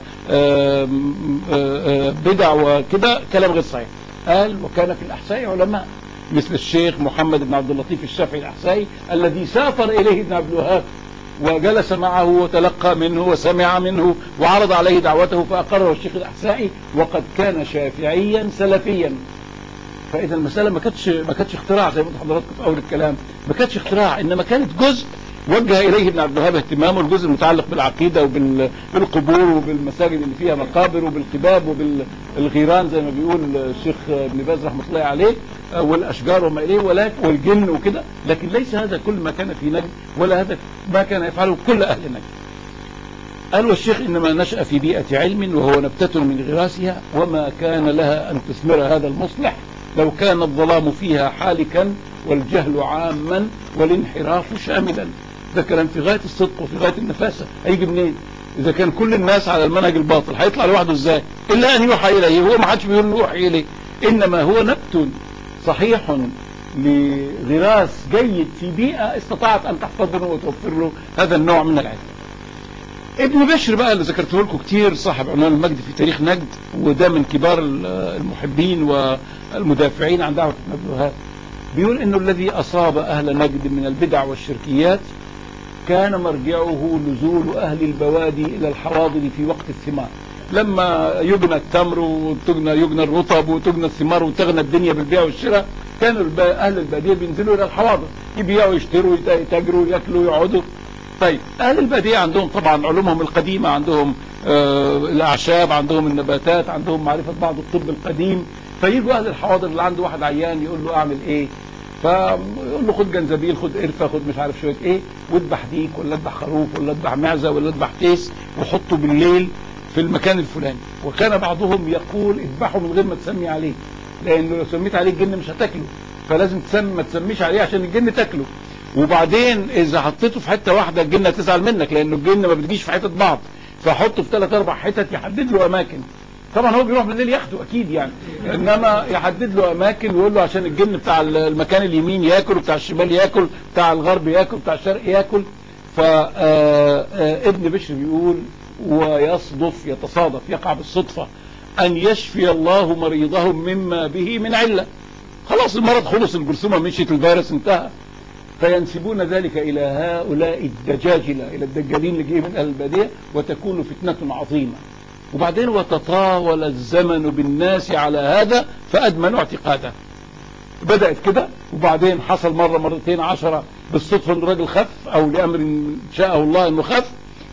S1: وبدع وكده كلام غير صحيح قال وكان في الأحساء علماء مثل الشيخ محمد بن عبد اللطيف الشافعي الأحسائي الذي سافر إليه ابن عبد الوهاب وجلس معه وتلقى منه وسمع منه وعرض عليه دعوته فأقره الشيخ الأحسائي وقد كان شافعيا سلفيا فإذا المسألة ما كانتش ما كانتش اختراع زي ما قلت حضراتكم في أول الكلام ما كانتش اختراع إنما كانت جزء وجه إليه ابن عبد الوهاب اهتمامه الجزء المتعلق بالعقيدة وبالقبور وبالمساجد اللي فيها مقابر وبالقباب وبالغيران زي ما بيقول الشيخ ابن باز رحمة الله عليه والأشجار وما إليه ولكن والجن وكده لكن ليس هذا كل ما كان في نجد ولا هذا ما كان يفعله كل أهل نجد قال والشيخ إنما نشأ في بيئة علم وهو نبتة من غراسها وما كان لها أن تثمر هذا المصلح لو كان الظلام فيها حالكا والجهل عاما والانحراف شاملا ده كلام في غاية الصدق وفي غاية النفاسة هيجي منين إذا كان كل الناس على المنهج الباطل هيطلع لوحده إزاي إلا أن يوحى إليه هو ما حدش بيقول له يوحي إليه إنما هو نبت صحيح لغراس جيد في بيئة استطاعت أن تحتضنه وتوفر له هذا النوع من العلم ابن بشر بقى اللي ذكرته لكم كتير صاحب عنوان المجد في تاريخ نجد وده من كبار المحبين والمدافعين عن دعوة ابن عبد الوهاب بيقول انه الذي اصاب اهل نجد من البدع والشركيات كان مرجعه نزول اهل البوادي الى الحواضر في وقت الثمار لما يجنى التمر وتجنى يجنى الرطب وتجنى الثمار وتغنى الدنيا بالبيع والشراء كانوا اهل الباديه بينزلوا الى الحواضر يبيعوا يشتروا يتاجروا ياكلوا يقعدوا طيب اهل الباديه عندهم طبعا علومهم القديمه عندهم آه الاعشاب عندهم النباتات عندهم معرفه بعض الطب القديم فيجوا اهل الحواضر اللي عنده واحد عيان يقول له اعمل ايه فيقول له خد جنزبيل خد قرفه خد مش عارف شويه ايه واذبح ديك ولا اذبح خروف ولا اذبح معزه ولا اذبح تيس وحطه بالليل في المكان الفلاني وكان بعضهم يقول اذبحه من غير ما تسمي عليه لانه لو سميت عليه الجن مش هتاكله فلازم تسمي ما تسميش عليه عشان الجن تاكله وبعدين اذا حطيته في حته واحده الجن هتزعل منك لانه الجن ما بتجيش في حتت بعض فحطه في ثلاث اربع حتت يحدد له اماكن طبعا هو بيروح بالليل ياخده اكيد يعني انما يحدد له اماكن ويقول له عشان الجن بتاع المكان اليمين ياكل وبتاع الشمال ياكل بتاع الغرب ياكل بتاع الشرق ياكل فابن بشر بيقول ويصدف يتصادف يقع بالصدفة ان يشفي الله مريضهم مما به من علة خلاص المرض خلص الجرثومة مشيت الفيروس انتهى فينسبون ذلك إلى هؤلاء الدجاجلة إلى الدجالين اللي جايين من أهل البادية وتكون فتنة عظيمة وبعدين وتطاول الزمن بالناس على هذا فأدمنوا اعتقاده بدأت كده وبعدين حصل مرة مرتين عشرة بالصدفة ان الراجل خف او لامر شاءه الله انه خف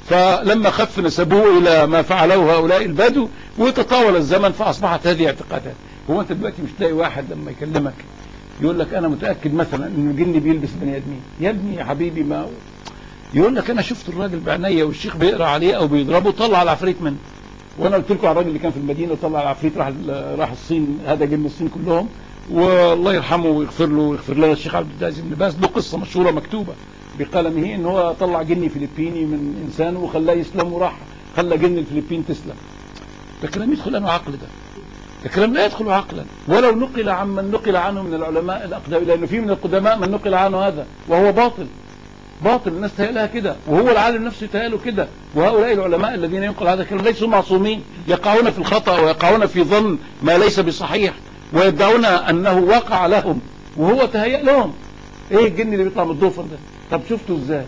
S1: فلما خف نسبوه الى ما فعله هؤلاء البدو وتطاول الزمن فاصبحت هذه اعتقادات هو انت دلوقتي مش تلاقي واحد لما يكلمك يقول لك انا متاكد مثلا ان الجن بيلبس بني ادمين يا ابني يا حبيبي ما يقول لك انا شفت الراجل بعينيا والشيخ بيقرا عليه او بيضربه طلع العفريت منه وانا قلت لكم على الراجل اللي كان في المدينه وطلع العفريت راح راح الصين هذا جن الصين كلهم والله يرحمه ويغفر له ويغفر لنا الشيخ عبد العزيز بن باز له قصه مشهوره مكتوبه بقلمه ان هو طلع جني فلبيني من انسان وخلاه يسلم وراح خلى جن الفلبين تسلم ده كلام يدخل انه عقل ده ده كلام لا يدخل عقلا ولو نقل عمن نقل عنه من العلماء الاقدماء لانه في من القدماء من نقل عنه هذا وهو باطل باطل الناس تهيألها كده وهو العالم نفسه تهيأله كده وهؤلاء العلماء الذين ينقل هذا الكلام ليسوا معصومين يقعون في الخطأ ويقعون في ظن ما ليس بصحيح ويدعون انه وقع لهم وهو تهيأ لهم ايه الجن اللي بيطلع من الضفر ده طب شفته ازاي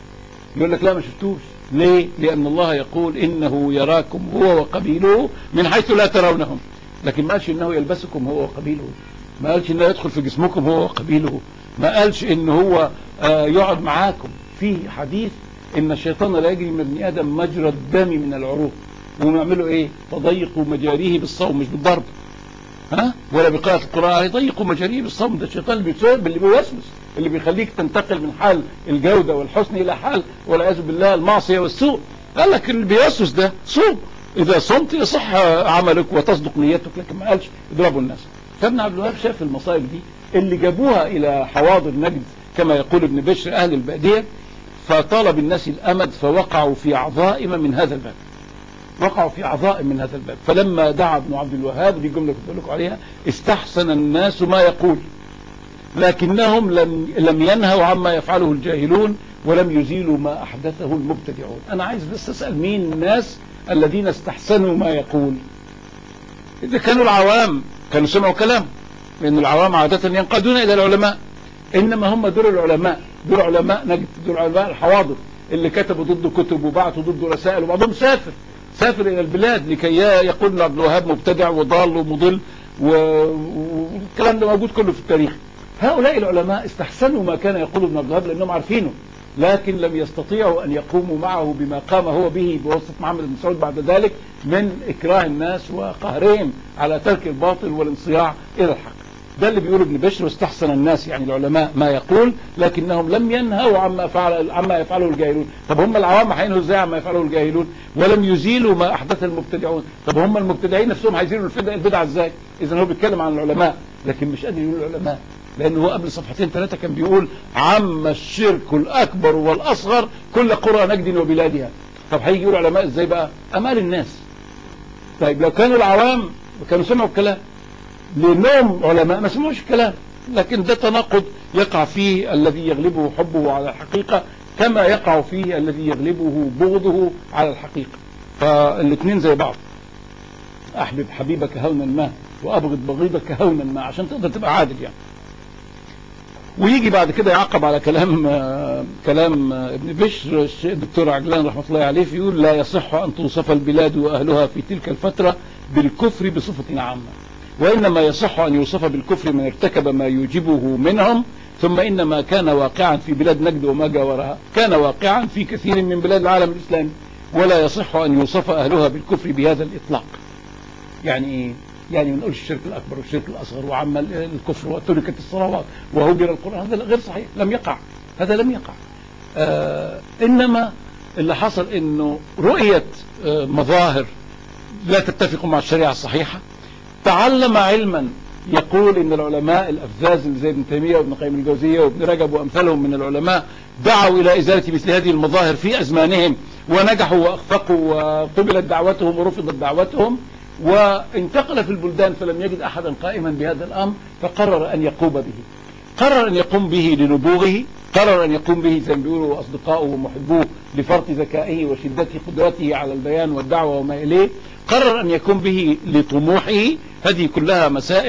S1: يقول لك لا ما شفتوش ليه لان الله يقول انه يراكم هو وقبيله من حيث لا ترونهم لكن ما قالش انه يلبسكم هو وقبيله ما قالش انه يدخل في جسمكم هو وقبيله ما قالش ان هو آه يقعد معاكم في حديث ان الشيطان لا يجري من ابن ادم مجرى الدم من العروق ونعمله ايه تضيقوا مجاريه بالصوم مش بالضرب ها ولا بقراءة القرآن يضيقوا مجاريه بالصوم ده الشيطان اللي بيسبب اللي بيوسوس اللي بيخليك تنتقل من حال الجودة والحسن إلى حال والعياذ بالله المعصية والسوء قال لك اللي بيوسوس ده صوم إذا صمت يصح عملك وتصدق نيتك لكن ما قالش اضربوا الناس فابن عبد الوهاب شاف المصائب دي اللي جابوها إلى حواضر نجد كما يقول ابن بشر أهل البادية فطالب الناس الأمد فوقعوا في عظائم من هذا الباب وقعوا في عظائم من هذا الباب فلما دعا ابن عبد الوهاب دي جملة كنت لكم عليها استحسن الناس ما يقول لكنهم لم, لم ينهوا عما يفعله الجاهلون ولم يزيلوا ما أحدثه المبتدعون أنا عايز بس أسأل مين الناس الذين استحسنوا ما يقول إذا كانوا العوام كانوا سمعوا كلام لأن العوام عادة ينقادون إلى العلماء إنما هم دول العلماء دول علماء نجد دول علماء الحواضر اللي كتبوا ضده كتب وبعثوا ضده رسائل وبعضهم سافر سافر إلى البلاد لكي يقول ابن عبد الوهاب مبتدع وضال ومضل والكلام ده موجود كله في التاريخ هؤلاء العلماء استحسنوا ما كان يقوله ابن عبد الوهاب لأنهم عارفينه لكن لم يستطيعوا أن يقوموا معه بما قام هو به بواسطة محمد بن سعود بعد ذلك من إكراه الناس وقهرهم على ترك الباطل والانصياع إلى الحق ده اللي بيقول ابن بشر واستحسن الناس يعني العلماء ما يقول لكنهم لم ينهوا عما فعل عما يفعله الجاهلون طب هم العوام هينهوا ازاي عما يفعله الجاهلون ولم يزيلوا ما احدث المبتدعون طب هم المبتدعين نفسهم هيزيلوا البدع البدع ازاي اذا هو بيتكلم عن العلماء لكن مش قادر يقول العلماء لانه هو قبل صفحتين ثلاثه كان بيقول عم الشرك الاكبر والاصغر كل قرى نجد وبلادها طب هيجي يقول علماء ازاي بقى امال الناس طيب لو كانوا العوام كانوا سمعوا الكلام لانهم علماء ما سمعوش الكلام لكن ده تناقض يقع فيه الذي يغلبه حبه على الحقيقة كما يقع فيه الذي يغلبه بغضه على الحقيقة فالاثنين زي بعض احبب حبيبك هونا ما وابغض بغيضك هونا ما عشان تقدر تبقى عادل يعني ويجي بعد كده يعقب على كلام آه كلام آه ابن بشر الدكتور عجلان رحمه الله عليه فيقول لا يصح ان توصف البلاد واهلها في تلك الفتره بالكفر بصفه عامه وإنما يصح أن يوصف بالكفر من ارتكب ما يوجبه منهم ثم إن ما كان واقعا في بلاد نجد وما جاورها كان واقعا في كثير من بلاد العالم الإسلامي ولا يصح أن يوصف أهلها بالكفر بهذا الإطلاق يعني إيه؟ يعني ما نقولش الشرك الأكبر والشرك الأصغر وعم الكفر وتركت الصلوات وهجر القرآن هذا غير صحيح لم يقع هذا لم يقع آه إنما اللي حصل إنه رؤية آه مظاهر لا تتفق مع الشريعة الصحيحة تعلم علما يقول ان العلماء الافذاذ اللي زي ابن تيميه وابن قيم الجوزيه وابن رجب وامثالهم من العلماء دعوا الى ازاله مثل هذه المظاهر في ازمانهم ونجحوا واخفقوا وقبلت دعوتهم ورفضت دعوتهم وانتقل في البلدان فلم يجد احدا قائما بهذا الامر فقرر ان يقوم به قرر ان يقوم به لنبوغه قرر ان يقوم به زي ما بيقولوا اصدقائه ومحبوه لفرط ذكائه وشده قدرته على البيان والدعوه وما اليه قرر ان يقوم به لطموحه هذه كلها مسائل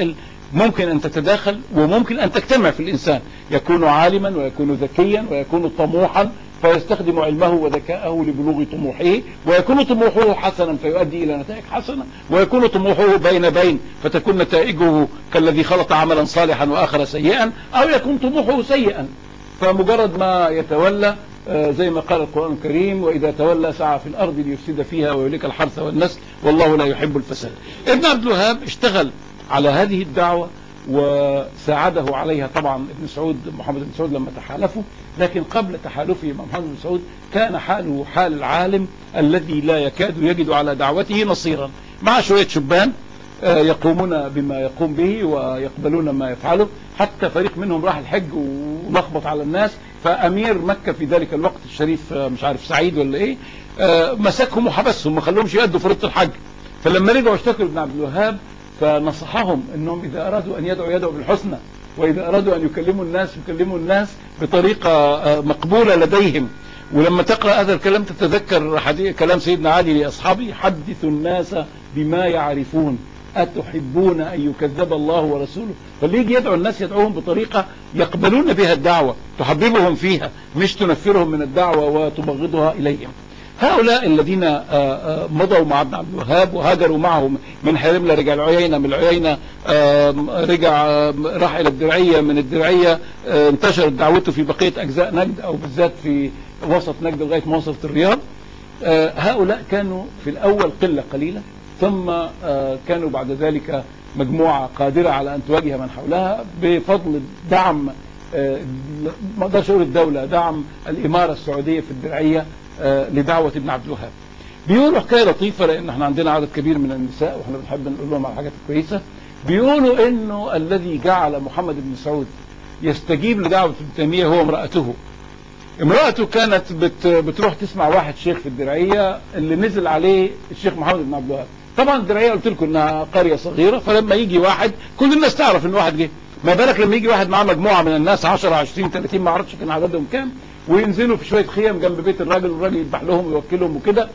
S1: ممكن أن تتداخل وممكن أن تجتمع في الإنسان يكون عالما ويكون ذكيا ويكون طموحا فيستخدم علمه وذكاءه لبلوغ طموحه ويكون طموحه حسنا فيؤدي إلى نتائج حسنة ويكون طموحه بين بين فتكون نتائجه كالذي خلط عملا صالحا وآخر سيئا أو يكون طموحه سيئا فمجرد ما يتولى زي ما قال القرآن الكريم وإذا تولى سعى في الأرض ليفسد فيها ويهلك الحرث والنسل والله لا يحب الفساد ابن عبد الوهاب اشتغل على هذه الدعوة وساعده عليها طبعا ابن سعود محمد بن سعود لما تحالفوا لكن قبل تحالفه مع محمد بن سعود كان حاله حال العالم الذي لا يكاد يجد على دعوته نصيرا مع شوية شبان يقومون بما يقوم به ويقبلون ما يفعله حتى فريق منهم راح الحج ولخبط على الناس فأمير مكة في ذلك الوقت الشريف مش عارف سعيد ولا ايه مسكهم وحبسهم ما خلوهمش يؤدوا فريضة الحج فلما رجعوا اشتكوا ابن عبد الوهاب فنصحهم انهم اذا ارادوا ان يدعوا يدعوا بالحسنى واذا ارادوا ان يكلموا الناس يكلموا الناس بطريقة مقبولة لديهم ولما تقرأ هذا الكلام تتذكر كلام سيدنا علي لأصحابه حدثوا الناس بما يعرفون أتحبون أن يكذب الله ورسوله فاللي يجي يدعو الناس يدعوهم بطريقة يقبلون بها الدعوة تحببهم فيها مش تنفرهم من الدعوة وتبغضها إليهم هؤلاء الذين مضوا مع ابن عبد الوهاب وهاجروا معه من حرملة رجع العيينة من العيينة رجع راح إلى الدرعية من الدرعية انتشرت دعوته في بقية أجزاء نجد أو بالذات في وسط نجد لغاية ما وصلت الرياض هؤلاء كانوا في الأول قلة قليلة ثم كانوا بعد ذلك مجموعة قادرة على أن تواجه من حولها بفضل دعم ما اقدرش اقول الدولة دعم الإمارة السعودية في الدرعية لدعوة ابن عبد الوهاب بيقولوا حكاية لطيفة لأن احنا عندنا عدد كبير من النساء واحنا بنحب نقول لهم على الحاجات الكويسة بيقولوا انه الذي جعل محمد بن سعود يستجيب لدعوة ابن تيمية هو امرأته امرأته كانت بت بتروح تسمع واحد شيخ في الدرعية اللي نزل عليه الشيخ محمد بن عبد الوهاب طبعا الدرعية قلت لكم انها قرية صغيرة فلما يجي واحد كل الناس تعرف ان واحد جه ما بالك لما يجي واحد معاه مجموعة من الناس 10 20 30 ما اعرفش كان عددهم كام وينزلوا في شوية خيم جنب بيت الراجل والراجل يذبح لهم ويوكلهم وكده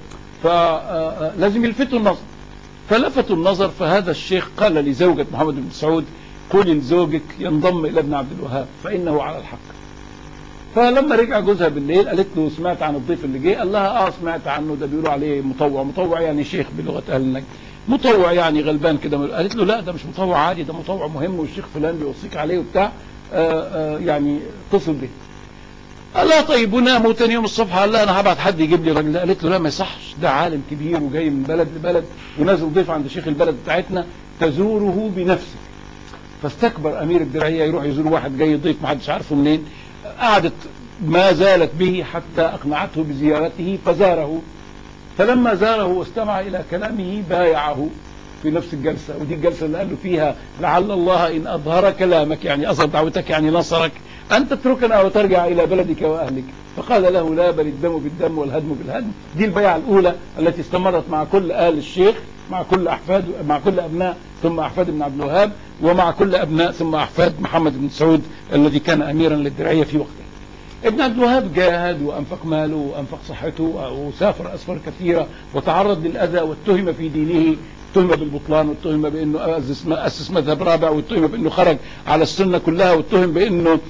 S1: فلازم يلفتوا النظر فلفتوا النظر فهذا الشيخ قال لزوجة محمد بن سعود قولي لزوجك ينضم الى ابن عبد الوهاب فانه على الحق فلما رجع جوزها بالليل قالت له سمعت عن الضيف اللي جه قال لها اه سمعت عنه ده بيقولوا عليه مطوع مطوع يعني شيخ بلغه اهل النجد مطوع يعني غلبان كده قالت له لا ده مش مطوع عادي ده مطوع مهم والشيخ فلان بيوصيك عليه وبتاع آآ آآ يعني اتصل به قال لها طيب وناموا تاني يوم الصبح قال لها انا هبعت حد يجيب لي الراجل ده قالت له لا ما يصحش ده عالم كبير وجاي من بلد لبلد ونازل ضيف عند شيخ البلد بتاعتنا تزوره بنفسه فاستكبر امير الدرعيه يروح يزور واحد جاي ضيف ما حدش عارفه منين قعدت ما زالت به حتى اقنعته بزيارته فزاره فلما زاره واستمع الى كلامه بايعه في نفس الجلسة ودي الجلسة اللي قال له فيها لعل الله إن أظهر كلامك يعني أظهر دعوتك يعني نصرك أن تتركنا وترجع إلى بلدك وأهلك فقال له لا بل الدم بالدم والهدم بالهدم دي البيعة الأولى التي استمرت مع كل آل الشيخ مع كل أحفاد مع كل أبناء ثم أحفاد ابن عبد الوهاب ومع كل أبناء ثم أحفاد محمد بن سعود الذي كان أميرا للدرعية في وقته ابن عبد الوهاب جاهد وأنفق ماله وأنفق صحته وسافر أسفار كثيرة وتعرض للأذى واتهم في دينه اتهم بالبطلان واتهم بانه اسس مذهب رابع واتهم بانه خرج على السنه كلها واتهم بانه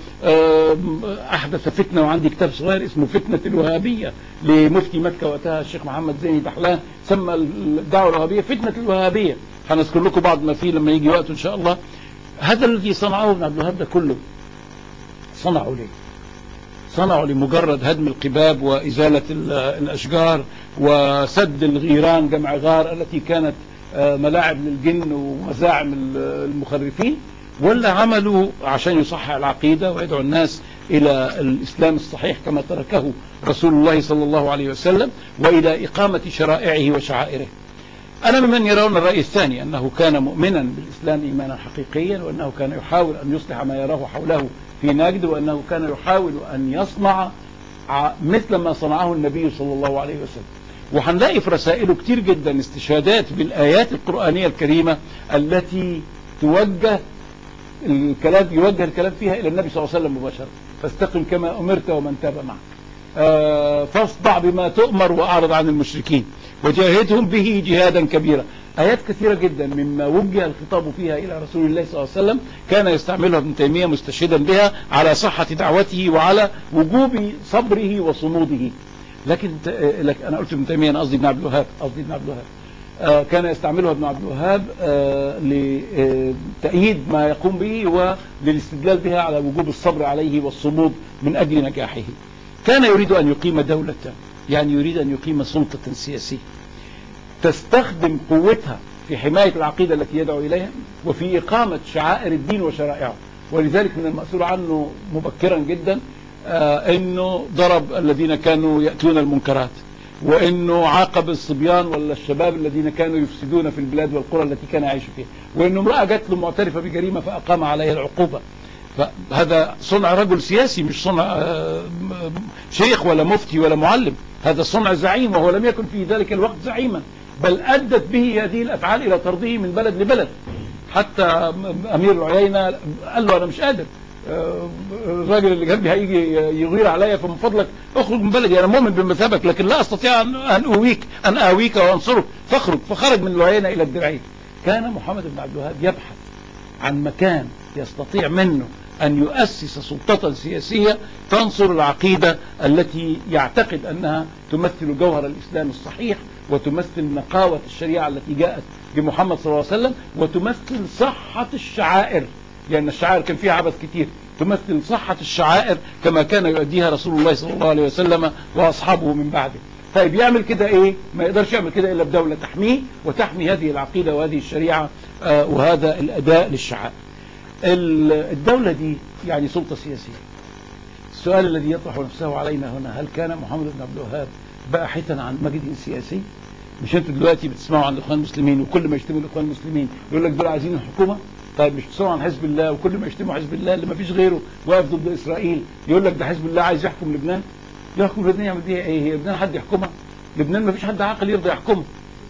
S1: احدث فتنه وعندي كتاب صغير اسمه فتنه الوهابيه لمفتي مكه وقتها الشيخ محمد زيني دحلان سمى الدعوه الوهابيه فتنه الوهابيه هنذكر لكم بعض ما فيه لما يجي وقت ان شاء الله هذا الذي صنعه ابن عبد الوهاب ده كله صنعه ليه؟ صنعوا لمجرد هدم القباب وإزالة الأشجار وسد الغيران جمع غار التي كانت ملاعب للجن ومزاعم المخرفين ولا عملوا عشان يصحح العقيدة ويدعو الناس إلى الإسلام الصحيح كما تركه رسول الله صلى الله عليه وسلم وإلى إقامة شرائعه وشعائره أنا ممن يرون الرأي الثاني أنه كان مؤمنا بالإسلام إيمانا حقيقيا وأنه كان يحاول أن يصلح ما يراه حوله في نجد وأنه كان يحاول أن يصنع مثل ما صنعه النبي صلى الله عليه وسلم وهنلاقي في رسائله كتير جدا استشهادات بالآيات القرآنية الكريمة التي توجه الكلام يوجه الكلام فيها إلى النبي صلى الله عليه وسلم مباشرة فاستقم كما أمرت ومن تاب معك آه فاصدع بما تؤمر وأعرض عن المشركين وجاهدهم به جهادا كبيرا آيات كثيرة جدا مما وجه الخطاب فيها إلى رسول الله صلى الله عليه وسلم كان يستعملها ابن تيمية مستشهدا بها على صحة دعوته وعلى وجوب صبره وصموده لكن ت- آه، لك أنا قلت ابن تيمية أنا قصدي ابن عبد الوهاب قصدي ابن عبد الوهاب آه، كان يستعملها ابن عبد الوهاب آه، لتأييد ما يقوم به وللاستدلال بها على وجوب الصبر عليه والصمود من أجل نجاحه كان يريد أن يقيم دولة يعني يريد أن يقيم سلطة سياسية تستخدم قوتها في حماية العقيدة التي يدعو إليها وفي إقامة شعائر الدين وشرائعه ولذلك من المأثور عنه مبكرا جدا آه، أنه ضرب الذين كانوا يأتون المنكرات وأنه عاقب الصبيان ولا الشباب الذين كانوا يفسدون في البلاد والقرى التي كان يعيش فيها وأنه امرأة جات له معترفة بجريمة فأقام عليها العقوبة فهذا صنع رجل سياسي مش صنع آه، م- م- شيخ ولا مفتي ولا معلم هذا صنع زعيم وهو لم يكن في ذلك الوقت زعيما بل أدت به هذه الأفعال إلى طرده من بلد لبلد حتى م- أمير العيينة قال له أنا مش قادر آه، الراجل اللي جنبي هيجي يغير عليا فمن فضلك اخرج من بلدي انا مؤمن بمذهبك لكن لا استطيع ان ان اويك ان اويك وانصرك فاخرج فخرج من العيينة الى الدرعيه كان محمد بن عبد الوهاب يبحث عن مكان يستطيع منه أن يؤسس سلطة سياسية تنصر العقيدة التي يعتقد أنها تمثل جوهر الإسلام الصحيح وتمثل نقاوة الشريعة التي جاءت بمحمد صلى الله عليه وسلم وتمثل صحة الشعائر لأن الشعائر كان فيها عبث كتير تمثل صحة الشعائر كما كان يؤديها رسول الله صلى الله عليه وسلم وأصحابه من بعده طيب يعمل كده ايه ما يقدرش يعمل كده الا بدولة تحميه وتحمي هذه العقيدة وهذه الشريعة آه، وهذا الاداء للشعائر ال- الدولة دي يعني سلطة سياسية السؤال الذي يطرح نفسه علينا هنا هل كان محمد بن عبد الوهاب باحثا عن مجد سياسي مش انتوا دلوقتي بتسمعوا عن الاخوان المسلمين وكل ما يشتموا الاخوان المسلمين يقول لك دول عايزين الحكومه طيب مش بتسمعوا عن حزب الله وكل ما يشتموا حزب الله اللي ما فيش غيره واقف ضد اسرائيل يقول لك ده حزب الله عايز يحكم لبنان يحكم لبنان يعمل بيها ايه هي لبنان حد يحكمها لبنان ما فيش حد عاقل يرضى يحكمها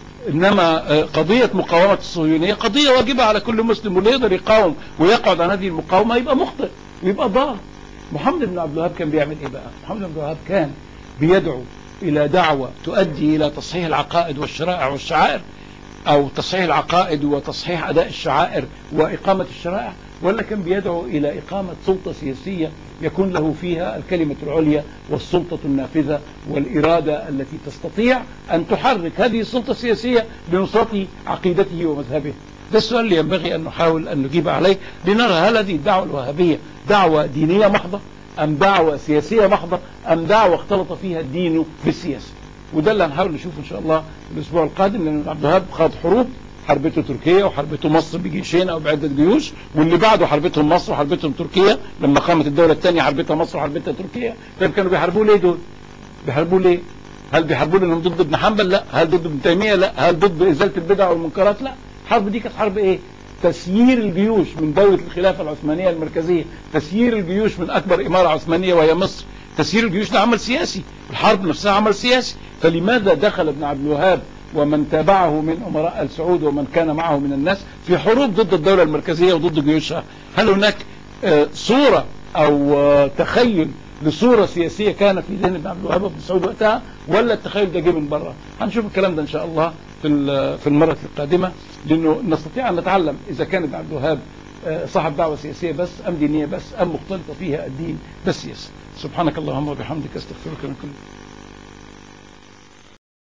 S1: انما آه، قضية مقاومة الصهيونية قضية واجبة على كل مسلم واللي يقدر يقاوم ويقعد عن هذه المقاومة يبقى مخطئ ويبقى ضال محمد بن عبد الوهاب كان بيعمل ايه بقى محمد بن عبد الوهاب كان بيدعو الى دعوة تؤدي الى تصحيح العقائد والشرائع والشعائر او تصحيح العقائد وتصحيح اداء الشعائر واقامة الشرائع ولا كان بيدعو الى اقامة سلطة سياسية يكون له فيها الكلمة العليا والسلطة النافذة والإرادة التي تستطيع أن تحرك هذه السلطة السياسية لنصرة عقيدته ومذهبه ده السؤال اللي ينبغي أن نحاول أن نجيب عليه لنرى هل هذه الدعوة الوهابية دعوة دينية محضة أم دعوة سياسية محضة أم دعوة اختلط فيها الدين بالسياسة وده اللي هنحاول نشوفه إن شاء الله الأسبوع القادم لأن عبد الوهاب خاض حروب حربته تركيا وحربته مصر بجيشين او بعده جيوش واللي بعده حربتهم مصر وحربتهم تركيا لما قامت الدوله الثانيه حربتها مصر وحربتها تركيا طيب كانوا بيحاربوه ليه دول؟ بيحاربوه ليه؟ هل بيحاربوه لانهم ضد ابن حنبل؟ لا، هل ضد ابن تيميه؟ لا، هل ضد ازاله البدع والمنكرات؟ لا، الحرب دي كانت حرب ايه؟ تسيير الجيوش من دولة الخلافة العثمانية المركزية تسيير الجيوش من أكبر إمارة عثمانية وهي مصر تسيير الجيوش ده عمل سياسي الحرب نفسها عمل سياسي فلماذا دخل ابن عبد الوهاب ومن تابعه من أمراء السعود ومن كان معه من الناس في حروب ضد الدولة المركزية وضد جيوشها هل هناك آه، صورة أو آه، تخيل لصورة سياسية كان في ذهن ابن عبد الوهاب وابن سعود وقتها ولا التخيل ده جه من بره هنشوف الكلام ده إن شاء الله في ال- في المرة القادمة لأنه نستطيع أن نتعلم إذا كان ابن عبد الوهاب آه، صاحب دعوة سياسية بس أم دينية بس أم مختلطة فيها الدين بالسياسة سبحانك اللهم وبحمدك استغفرك من كل